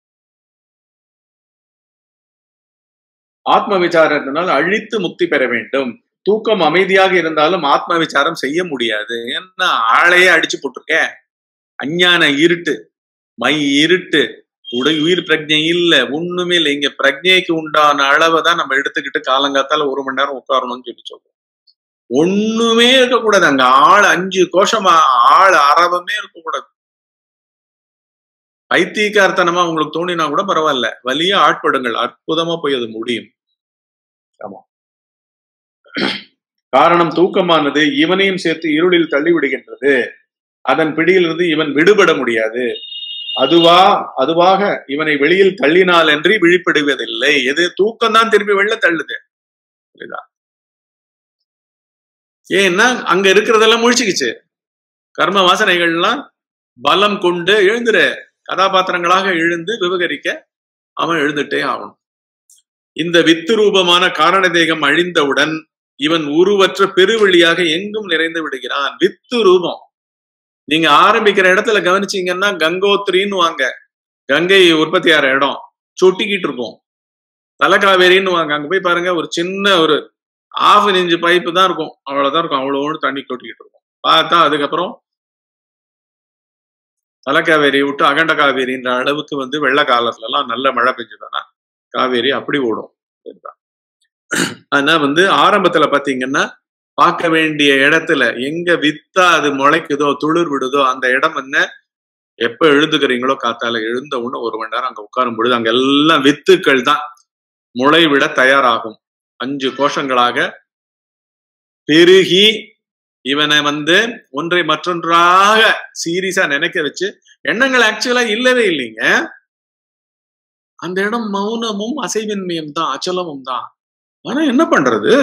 ஆத்ம விசாரத்தினால் அழித்து முக்தி பெற வேண்டும் தூக்கம் அமைதியாக இருந்தாலும் ஆத்ம விசாரம் செய்ய முடியாது ஏன்னா ஆளையே அடிச்சு போட்டிருக்க அஞ்ஞான இருட்டு மை இருட்டு உடல் உயிர் பிரஜை இல்ல ஒண்ணுமே இல்லை இங்க பிரஜைக்கு உண்டான அளவை தான் நம்ம எடுத்துக்கிட்டு காலங்காத்தால ஒரு மணி நேரம் உட்காரணும்னு சொல்லி சொல்றோம் ஒண்ணுமே இருக்கக்கூடாது அங்க ஆள் அஞ்சு கோஷமா ஆள் அரவமே இருக்கக்கூடாது பைத்தியக்காரத்தனமா உங்களுக்கு தோணினா கூட பரவாயில்ல வலிய ஆட்படுங்கள் அற்புதமா போய் அது முடியும் ஆமா காரணம் தூக்கமானது இவனையும் சேர்த்து இருளில் தள்ளிவிடுகின்றது அதன் பிடியிலிருந்து இவன் விடுபட முடியாது அதுவா அதுவாக இவனை வெளியில் தள்ளினால் என்று விழிப்படுவதில்லை எது தூக்கம் தான் திருப்பி வெளில தள்ளுது புரியுதா ஏன்னா அங்க இருக்கிறதெல்லாம் முழிச்சுக்கிச்சு கர்ம வாசனைகள்லாம் பலம் கொண்டு எழுந்துற கதாபாத்திரங்களாக எழுந்து விவகரிக்க அவன் எழுந்துட்டே ஆகணும் இந்த வித்து ரூபமான காரண தேகம் அழிந்தவுடன் இவன் உருவற்ற பெருவெளியாக எங்கும் நிறைந்து விடுகிறான் வித்து ரூபம் நீங்க ஆரம்பிக்கிற இடத்துல கவனிச்சீங்கன்னா கங்கோத்திரின்னு வாங்க கங்கை உற்பத்தி ஆகிற இடம் சொட்டிக்கிட்டு இருக்கும் தலைக்காவேரின்னு வாங்க அங்க போய் பாருங்க ஒரு சின்ன ஒரு ஆஃப் இன்ச்சு பைப்பு தான் இருக்கும் அவ்வளவுதான் இருக்கும் அவ்வளவு தண்ணி கொட்டிக்கிட்டு இருக்கும் பார்த்தா அதுக்கப்புறம் தலைக்காவேரி விட்டு அகண்ட காவேரின்ற அளவுக்கு வந்து வெள்ள காலத்துல எல்லாம் நல்ல மழை பெஞ்சதுன்னா காவேரி அப்படி ஓடும் ஆனா வந்து ஆரம்பத்துல பாத்தீங்கன்னா பார்க்க வேண்டிய இடத்துல எங்க வித்தா அது முளைக்குதோ துளிர் விடுதோ அந்த இடம் என்ன எப்ப எழுதுக்கிறீங்களோ காத்தால எழுந்த உடனே ஒரு மணி நேரம் அங்க உட்காரும் பொழுது அங்க எல்லாம் வித்துக்கள் தான் முளை விட தயாராகும் அஞ்சு கோஷங்களாக பெருகி இவனை வந்து ஒன்றை மற்றொன்றாக சீரியஸா நினைக்க வச்சு எண்ணங்கள் ஆக்சுவலா இல்லவே இல்லைங்க அந்த இடம் மௌனமும் அசைவின்மையும் தான் அச்சலமும் தான் ஆனா என்ன பண்றது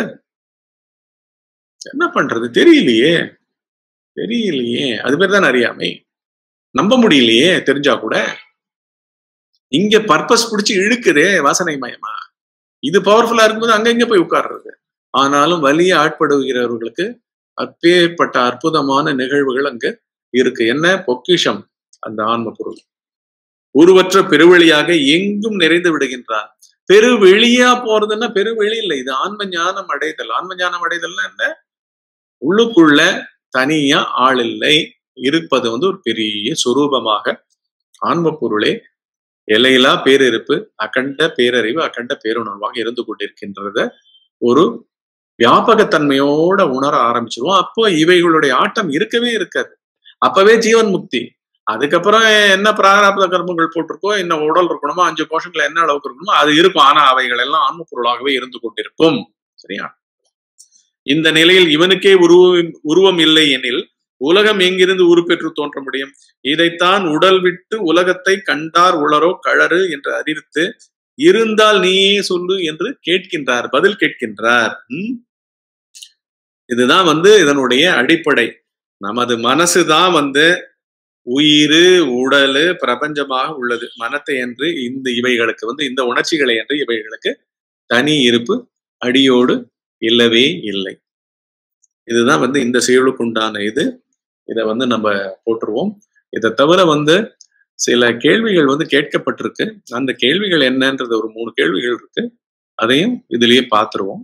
என்ன பண்றது தெரியலையே தெரியலையே அது பேர் தான் அறியாமை நம்ப முடியலையே தெரிஞ்சா கூட இங்க பர்பஸ் பிடிச்சி இழுக்குதே வாசனை மயமா இது பவர்ஃபுல்லா இருக்கும்போது அங்க இங்க போய் உட்கார்றது ஆனாலும் வலிய ஆட்படுகிறவர்களுக்கு அப்பேற்பட்ட அற்புதமான நிகழ்வுகள் அங்க இருக்கு என்ன பொக்கிஷம் அந்த ஆன்ம பொருள் உருவற்ற பெருவெளியாக எங்கும் நிறைந்து விடுகின்றான் பெருவெளியா போறதுன்னா பெருவெளி இல்லை இது ஆன்ம ஞானம் அடைதல் ஆன்ம ஞானம் அடைதல்னா என்ன உள்ளுக்குள்ள தனியா ஆள் இல்லை இருப்பது வந்து ஒரு பெரிய சுரூபமாக ஆன்ம பொருளே எல்லையிலா பேரிருப்பு அகண்ட பேரறிவு அகண்ட பேருணர்வாக இருந்து கொண்டிருக்கின்றத ஒரு வியாபகத்தன்மையோட உணர ஆரம்பிச்சிருவோம் அப்போ இவைகளுடைய ஆட்டம் இருக்கவே இருக்காது அப்பவே ஜீவன் முக்தி அதுக்கப்புறம் என்ன பிராரப்த கர்மங்கள் போட்டிருக்கோ என்ன உடல் இருக்கணுமோ அஞ்சு கோஷங்கள் என்ன அளவுக்கு இருக்கணுமோ அது இருக்கும் ஆனா அவைகள் எல்லாம் ஆன்ம பொருளாகவே இருந்து கொண்டிருக்கும் சரியா இந்த நிலையில் இவனுக்கே உருவம் உருவம் இல்லை எனில் உலகம் எங்கிருந்து உருப்பெற்று தோன்ற முடியும் இதைத்தான் உடல் விட்டு உலகத்தை கண்டார் உளரோ கழறு என்று அறிவித்து இருந்தால் நீயே சொல்லு என்று கேட்கின்றார் பதில் கேட்கின்றார் உம் இதுதான் வந்து இதனுடைய அடிப்படை நமது மனசுதான் வந்து உயிர் உடல் பிரபஞ்சமாக உள்ளது மனத்தை என்று இந்த இவைகளுக்கு வந்து இந்த உணர்ச்சிகளை என்று இவைகளுக்கு தனி இருப்பு அடியோடு இல்லவே இல்லை இதுதான் வந்து இந்த செயலுக்கு உண்டான இது இதை வந்து நம்ம போட்டுருவோம் இதை தவிர வந்து சில கேள்விகள் வந்து கேட்கப்பட்டிருக்கு அந்த கேள்விகள் என்னன்றது ஒரு மூணு கேள்விகள் இருக்கு அதையும் இதுலயே பார்த்துருவோம்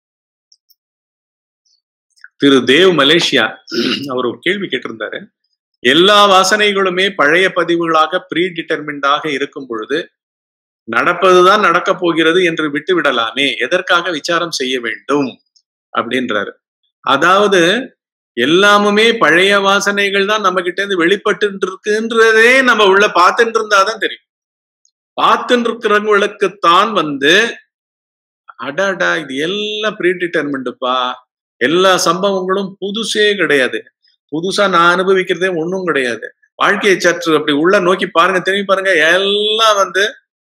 திரு தேவ் மலேசியா அவர் ஒரு கேள்வி கேட்டிருந்தாரு எல்லா வாசனைகளுமே பழைய பதிவுகளாக ப்ரீ டிட்டர்மின்டாக இருக்கும் பொழுது நடப்பதுதான் நடக்க போகிறது என்று விட்டு விடலாமே எதற்காக விசாரம் செய்ய வேண்டும் அப்படின்றாரு அதாவது எல்லாமுமே பழைய வாசனைகள் தான் நம்ம கிட்ட இருந்து வெளிப்பட்டு இருக்குன்றதே நம்ம உள்ள பார்த்துட்டு இருந்தாதான் தெரியும் பார்த்துட்டு இருக்கிறவங்களுக்குத்தான் வந்து அடாடா இது எல்லாம் ப்ரீ டிட்டர்மெண்ட்டுப்பா எல்லா சம்பவங்களும் புதுசே கிடையாது புதுசா நான் அனுபவிக்கிறதே ஒன்றும் கிடையாது வாழ்க்கையை சற்று அப்படி உள்ள நோக்கி பாருங்க திரும்பி பாருங்க எல்லாம் வந்து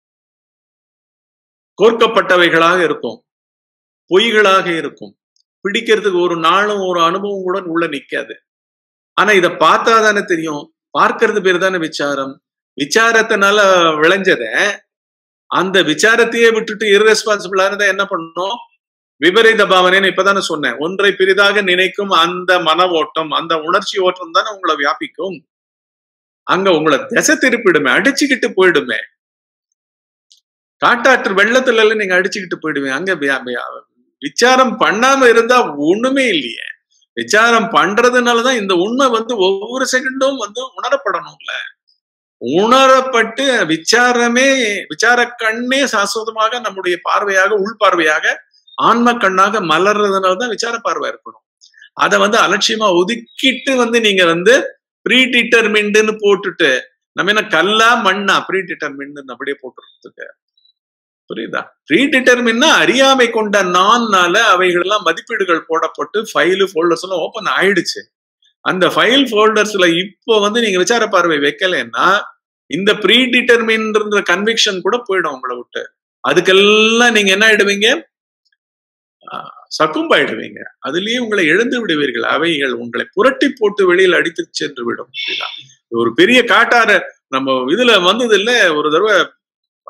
கோர்க்கப்பட்டவைகளாக இருக்கும் பொய்களாக இருக்கும் பிடிக்கிறதுக்கு ஒரு நாளும் ஒரு அனுபவம் கூட உள்ள நிக்காது ஆனா இத பார்த்தா தானே தெரியும் பார்க்கறது பேர் தானே விசாரம் விசாரத்தினால விளைஞ்சத அந்த விசாரத்தையே விட்டுட்டு irresponsible இருந்தா என்ன பண்ணணும் விபரீத பாவனைன்னு இப்பதானே சொன்னேன் ஒன்றை பெரிதாக நினைக்கும் அந்த மன ஓட்டம் அந்த உணர்ச்சி ஓட்டம் தானே உங்களை வியாபிக்கும் அங்க உங்களை திசை திருப்பிடுமே அடிச்சுக்கிட்டு போயிடுமே காட்டாற்று வெள்ளத்துல எல்லாம் நீங்க அடிச்சுக்கிட்டு போயிடுவீங்க அங்க வியா- வியா- விசாரம் பண்ணாம இருந்தா ஒண்ணுமே இல்லையே விசாரம் பண்றதுனாலதான் இந்த உண்மை வந்து ஒவ்வொரு செகண்டும் வந்து உணரப்படணும்ல உணரப்பட்டு விசாரமே விசார கண்ணே சாஸ்வதமாக நம்முடைய பார்வையாக உள்பார்வையாக ஆன்ம கண்ணாக மலர்றதுனாலதான் விசார பார்வை இருக்கணும் அதை வந்து அலட்சியமா ஒதுக்கிட்டு வந்து நீங்க வந்து ப்ரீ டிட்டர்மிண்டுன்னு போட்டுட்டு நம்ம என்ன கல்லா மண்ணா ப்ரீ டிட்டர்மிண்டு அப்படியே போட்டுறதுக்கு புரியுதா ப்ரீ டிட்டர்மின்னா அறியாமை கொண்ட நான்னால அவைகள் எல்லாம் மதிப்பீடுகள் போடப்பட்டு ஃபைலு ஃபோல்டர்ஸ் எல்லாம் ஓப்பன் ஆயிடுச்சு அந்த ஃபைல் ஃபோல்டர்ஸ்ல இப்போ வந்து நீங்க விசார பார்வை வைக்கலைன்னா இந்த ப்ரீ டிட்டர்மின்ற கன்விக்ஷன் கூட போயிடும் உங்களை விட்டு அதுக்கெல்லாம் நீங்க என்ன ஆயிடுவீங்க சக்கும்பாயிடுவீங்க அதுலயே உங்களை எழுந்து விடுவீர்கள் அவைகள் உங்களை புரட்டி போட்டு வெளியில் அடித்து சென்று விடும் புரியுதா? ஒரு பெரிய காட்டார நம்ம இதுல வந்தது இல்ல ஒரு தடவை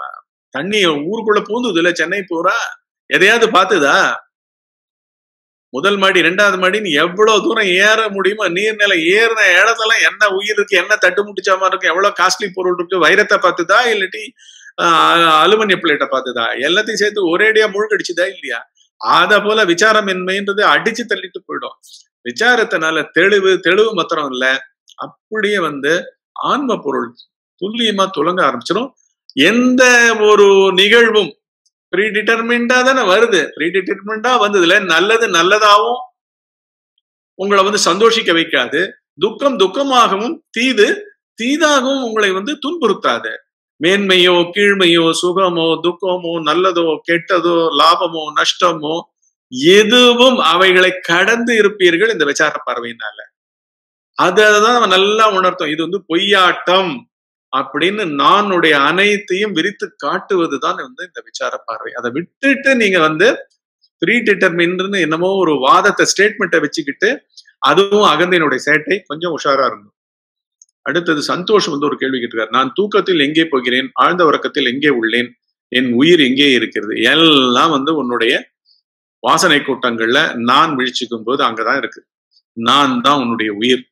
தண்ணி ஊருக்குள்ள பூந்தது இல்ல சென்னை பூரா எதையாவது பார்த்துதா முதல் மாடி ரெண்டாவது மாடின்னு எவ்வளவு தூரம் ஏற முடியுமோ நீர்நிலை ஏறின இடத்துல என்ன உயிர் இருக்கு என்ன தட்டு முட்டிச்ச மாதிரி இருக்கு எவ்வளவு காஸ்ட்லி பொருள் இருக்கு வைரத்தை பார்த்துதா இல்லாட்டி அலுமினிய பிளேட்டை பார்த்துதா எல்லாத்தையும் சேர்த்து ஒரேடியா முழுக்கடிச்சுதா இல்லையா அத போல விசாரமின்மைன்றது அடிச்சு தள்ளிட்டு போயிடும் விசாரத்தினால தெளிவு தெளிவு மாத்திரம் இல்ல அப்படியே வந்து ஆன்ம பொருள் துல்லியமா துலங்க ஆரம்பிச்சிடும் எந்த ஒரு நிகழ்வும் ப்ரீ டிட்டர்மிண்டா தானே வருது ப்ரீ டிட்டர்மிண்டா வந்ததுல நல்லது நல்லதாவும் உங்களை வந்து சந்தோஷிக்க வைக்காது துக்கம் துக்கமாகவும் தீது தீதாகவும் உங்களை வந்து துன்புறுத்தாது மேன்மையோ கீழ்மையோ சுகமோ துக்கமோ நல்லதோ கெட்டதோ லாபமோ நஷ்டமோ எதுவும் அவைகளை கடந்து இருப்பீர்கள் இந்த விசார பார்வையினால அதான் நம்ம நல்லா உணர்த்தோம் இது வந்து பொய்யாட்டம் அப்படின்னு நானுடைய அனைத்தையும் விரித்து காட்டுவதுதான் வந்து இந்த விசார பார்வை அதை விட்டுட்டு நீங்க வந்து ப்ரீ டிட்டர்மின்னு என்னமோ ஒரு வாதத்தை ஸ்டேட்மெண்ட்டை வச்சுக்கிட்டு அதுவும் அகந்தையினுடைய சேட்டை கொஞ்சம் உஷாரா இருந்தோம் அடுத்தது சந்தோஷம் வந்து ஒரு கேள்வி கேட்டிருக்காரு நான் தூக்கத்தில் எங்கே போகிறேன் ஆழ்ந்த உறக்கத்தில் எங்கே உள்ளேன் என் உயிர் எங்கே இருக்கிறது எல்லாம் வந்து உன்னுடைய வாசனை கூட்டங்கள்ல நான் விழிச்சுக்கும் போது அங்கதான் இருக்கு நான் தான் உன்னுடைய உயிர்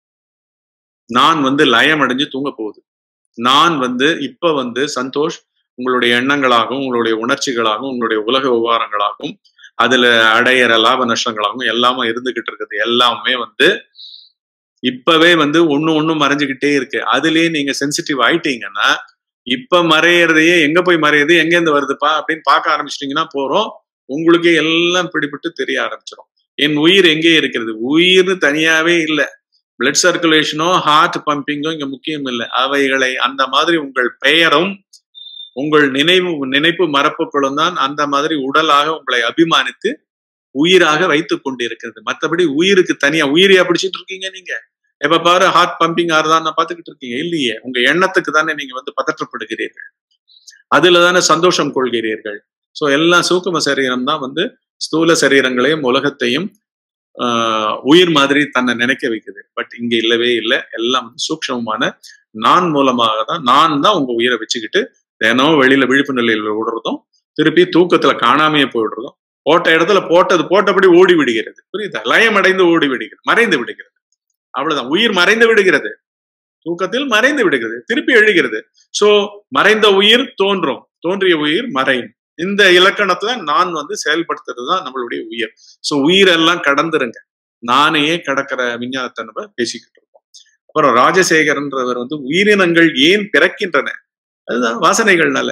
நான் வந்து லயம் அடைஞ்சு தூங்க போகுது நான் வந்து இப்ப வந்து சந்தோஷ் உங்களுடைய எண்ணங்களாகவும் உங்களுடைய உணர்ச்சிகளாகவும் உங்களுடைய உலக விவகாரங்களாகவும் அதுல அடையிற லாப நஷ்டங்களாகவும் எல்லாமே இருந்துகிட்டு இருக்குது எல்லாமே வந்து இப்பவே வந்து ஒண்ணு ஒண்ணு மறைஞ்சுக்கிட்டே இருக்கு அதுலயே நீங்க சென்சிட்டிவ் ஆயிட்டீங்கன்னா இப்ப மறையறதையே எங்க போய் மறையுது எங்க இருந்து வருதுப்பா அப்படின்னு பார்க்க ஆரம்பிச்சிட்டீங்கன்னா போறோம் உங்களுக்கே எல்லாம் பிடிபட்டு தெரிய ஆரம்பிச்சிடும் என் உயிர் எங்கே இருக்கிறது உயிர் தனியாவே இல்லை பிளட் சர்க்குலேஷனோ ஹார்ட் பம்பிங்கோ இங்க முக்கியம் இல்லை அவைகளை அந்த மாதிரி உங்கள் பெயரும் உங்கள் நினைவு நினைப்பு மரப்புகளும் தான் அந்த மாதிரி உடலாக உங்களை அபிமானித்து உயிராக வைத்துக் கொண்டு இருக்கிறது மற்றபடி உயிருக்கு தனியா உயிரியா பிடிச்சிட்டு இருக்கீங்க நீங்க எப்ப பாரு ஹார்ட் பம்பிங் ஆறுதான் பாத்துக்கிட்டு இருக்கீங்க இல்லையே உங்க எண்ணத்துக்கு தானே நீங்க வந்து பதற்றப்படுகிறீர்கள் அதுல தானே சந்தோஷம் கொள்கிறீர்கள் சோ எல்லாம் சூக்கும சரீரம் தான் வந்து ஸ்தூல சரீரங்களையும் உலகத்தையும் ஆஹ் உயிர் மாதிரி தன்னை நினைக்க வைக்குது பட் இங்க இல்லவே இல்லை எல்லாம் வந்து சூக்ஷமமான நான் மூலமாக தான் நான் தான் உங்க உயிரை வச்சுக்கிட்டு தினம் வெளியில விழிப்பு நிலையில விடுறதும் திருப்பி தூக்கத்துல காணாமையே போயிடுறதும் போட்ட இடத்துல போட்டது போட்டபடி ஓடி விடுகிறது புரியுதா லயம் அடைந்து ஓடி விடுகிறது மறைந்து விடுகிறது அவ்வளவுதான் உயிர் மறைந்து விடுகிறது தூக்கத்தில் மறைந்து விடுகிறது திருப்பி எழுகிறது சோ மறைந்த உயிர் தோன்றும் தோன்றிய உயிர் மறையும் இந்த இலக்கணத்துல நான் வந்து செயல்படுத்துறது தான் நம்மளுடைய உயிர் சோ உயிரெல்லாம் கடந்துருங்க நானே கடக்கிற விஞ்ஞானத்தை நம்ம பேசிக்கிட்டு இருக்கோம் அப்புறம் ராஜசேகரன்றவர் வந்து உயிரினங்கள் ஏன் பிறக்கின்றன அதுதான் வாசனைகள்னால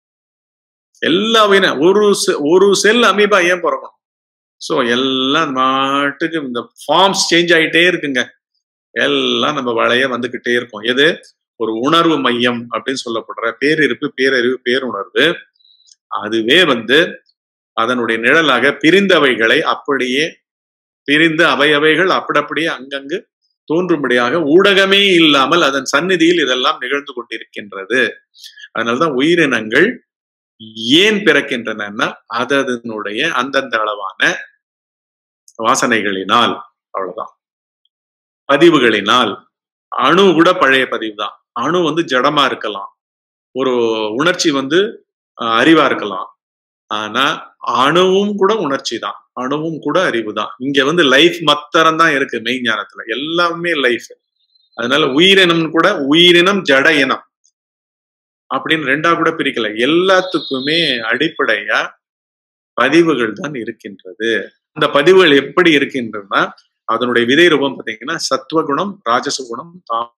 எல்லா உயிரின ஒரு ஒரு செல் அமீபா ஏன் பிறக்கணும் ஸோ எல்லாம் மாட்டுக்கு இந்த ஃபார்ம்ஸ் சேஞ்ச் ஆகிட்டே இருக்குங்க எல்லாம் நம்ம வளைய வந்துகிட்டே இருக்கோம் எது ஒரு உணர்வு மையம் அப்படின்னு சொல்லப்படுற பேரிருப்பு பேரறிவு பேருணர்வு அதுவே வந்து அதனுடைய நிழலாக பிரிந்தவைகளை அப்படியே பிரிந்த அவையவைகள் அப்படியே அங்கங்கு தோன்றும்படியாக ஊடகமே இல்லாமல் அதன் சந்நிதியில் இதெல்லாம் நிகழ்ந்து கொண்டிருக்கின்றது அதனால்தான் உயிரினங்கள் ஏன் பிறக்கின்றன அதனுடைய அந்தந்த அளவான வாசனைகளினால் அவ்வளவுதான் பதிவுகளினால் அணு கூட பழைய பதிவு தான் அணு வந்து ஜடமா இருக்கலாம் ஒரு உணர்ச்சி வந்து அறிவா இருக்கலாம் ஆனா அணுவும் கூட உணர்ச்சி தான் அணுவும் கூட அறிவு தான் இங்க வந்து லைஃப் மத்தரம் தான் இருக்கு மெய் ஞானத்துல எல்லாமே லைஃப் அதனால உயிரினம் கூட உயிரினம் ஜட இனம் அப்படின்னு ரெண்டா கூட பிரிக்கல எல்லாத்துக்குமே அடிப்படையா பதிவுகள் தான் இருக்கின்றது அந்த பதிவுகள் எப்படி இருக்கின்றன அதனுடைய விதை ரூபம் பார்த்தீங்கன்னா சத்துவகுணம் ராஜசகுணம்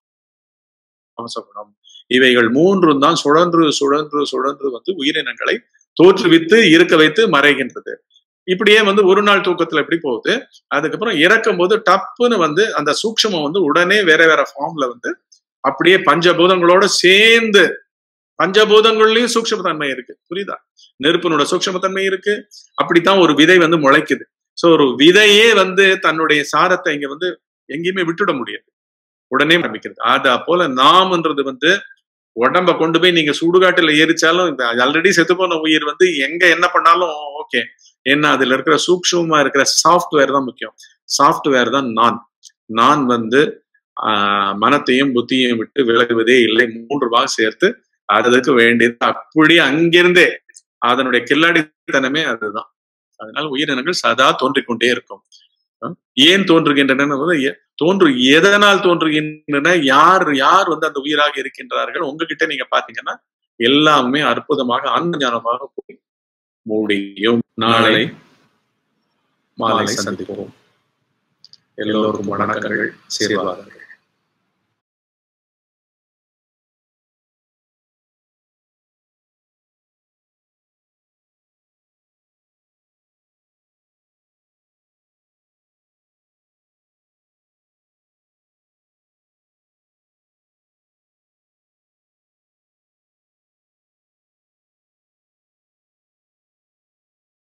தாமசகுணம் இவைகள் மூன்றும் தான் சுழன்று சுழன்று சுழன்று வந்து உயிரினங்களை தோற்றுவித்து இருக்க வைத்து மறைகின்றது இப்படியே வந்து ஒரு நாள் தூக்கத்துல எப்படி போகுது அதுக்கப்புறம் இறக்கும் போது டப்புன்னு வந்து அந்த சூக்ஷமம் வந்து உடனே வேற வேற ஃபார்ம்ல வந்து அப்படியே பஞ்சபூதங்களோட சேர்ந்து பஞ்சபூதங்கள்லயும் சூக்ஷமத்தன்மை இருக்கு புரியுதா நெருப்பினோட சூக்ஷமத்தன்மை இருக்கு அப்படித்தான் ஒரு விதை வந்து முளைக்குது சோ ஒரு விதையே வந்து தன்னுடைய சாரத்தை இங்க வந்து எங்கேயுமே விட்டுட முடியாது உடனே ஆரம்பிக்கிறது அது போல நாம்ன்றது வந்து உடம்ப கொண்டு போய் நீங்க சுடுகாட்டுல எரிச்சாலும் இந்த ஆல்ரெடி செத்து போன உயிர் வந்து எங்க என்ன பண்ணாலும் ஓகே ஏன்னா அதுல இருக்கிற சூக்ஷமா இருக்கிற சாஃப்ட்வேர் தான் முக்கியம் சாஃப்ட்வேர் தான் நான் நான் வந்து ஆஹ் மனத்தையும் புத்தியையும் விட்டு விலகுவதே இல்லை மூன்று பாக சேர்த்து அதுக்கு வேண்டியது அப்படியே அங்கிருந்தே அதனுடைய கில்லாடித்தனமே அதுதான் அதனால உயிரினங்கள் சதா தோன்றிக் கொண்டே இருக்கும் அஹ் ஏன் தோன்றுகின்றன தோன்று எதனால் தோன்றுகின்றன யார் யார் வந்து அந்த உயிராக இருக்கின்றார்கள் உங்ககிட்ட நீங்க பாத்தீங்கன்னா எல்லாமே அற்புதமாக ஆன்ம ஞானமாக போய் முடியும் நாளை மாலை சந்திப்போம் எல்லோருக்கும் வணக்கங்கள் சீர்வாதங்கள்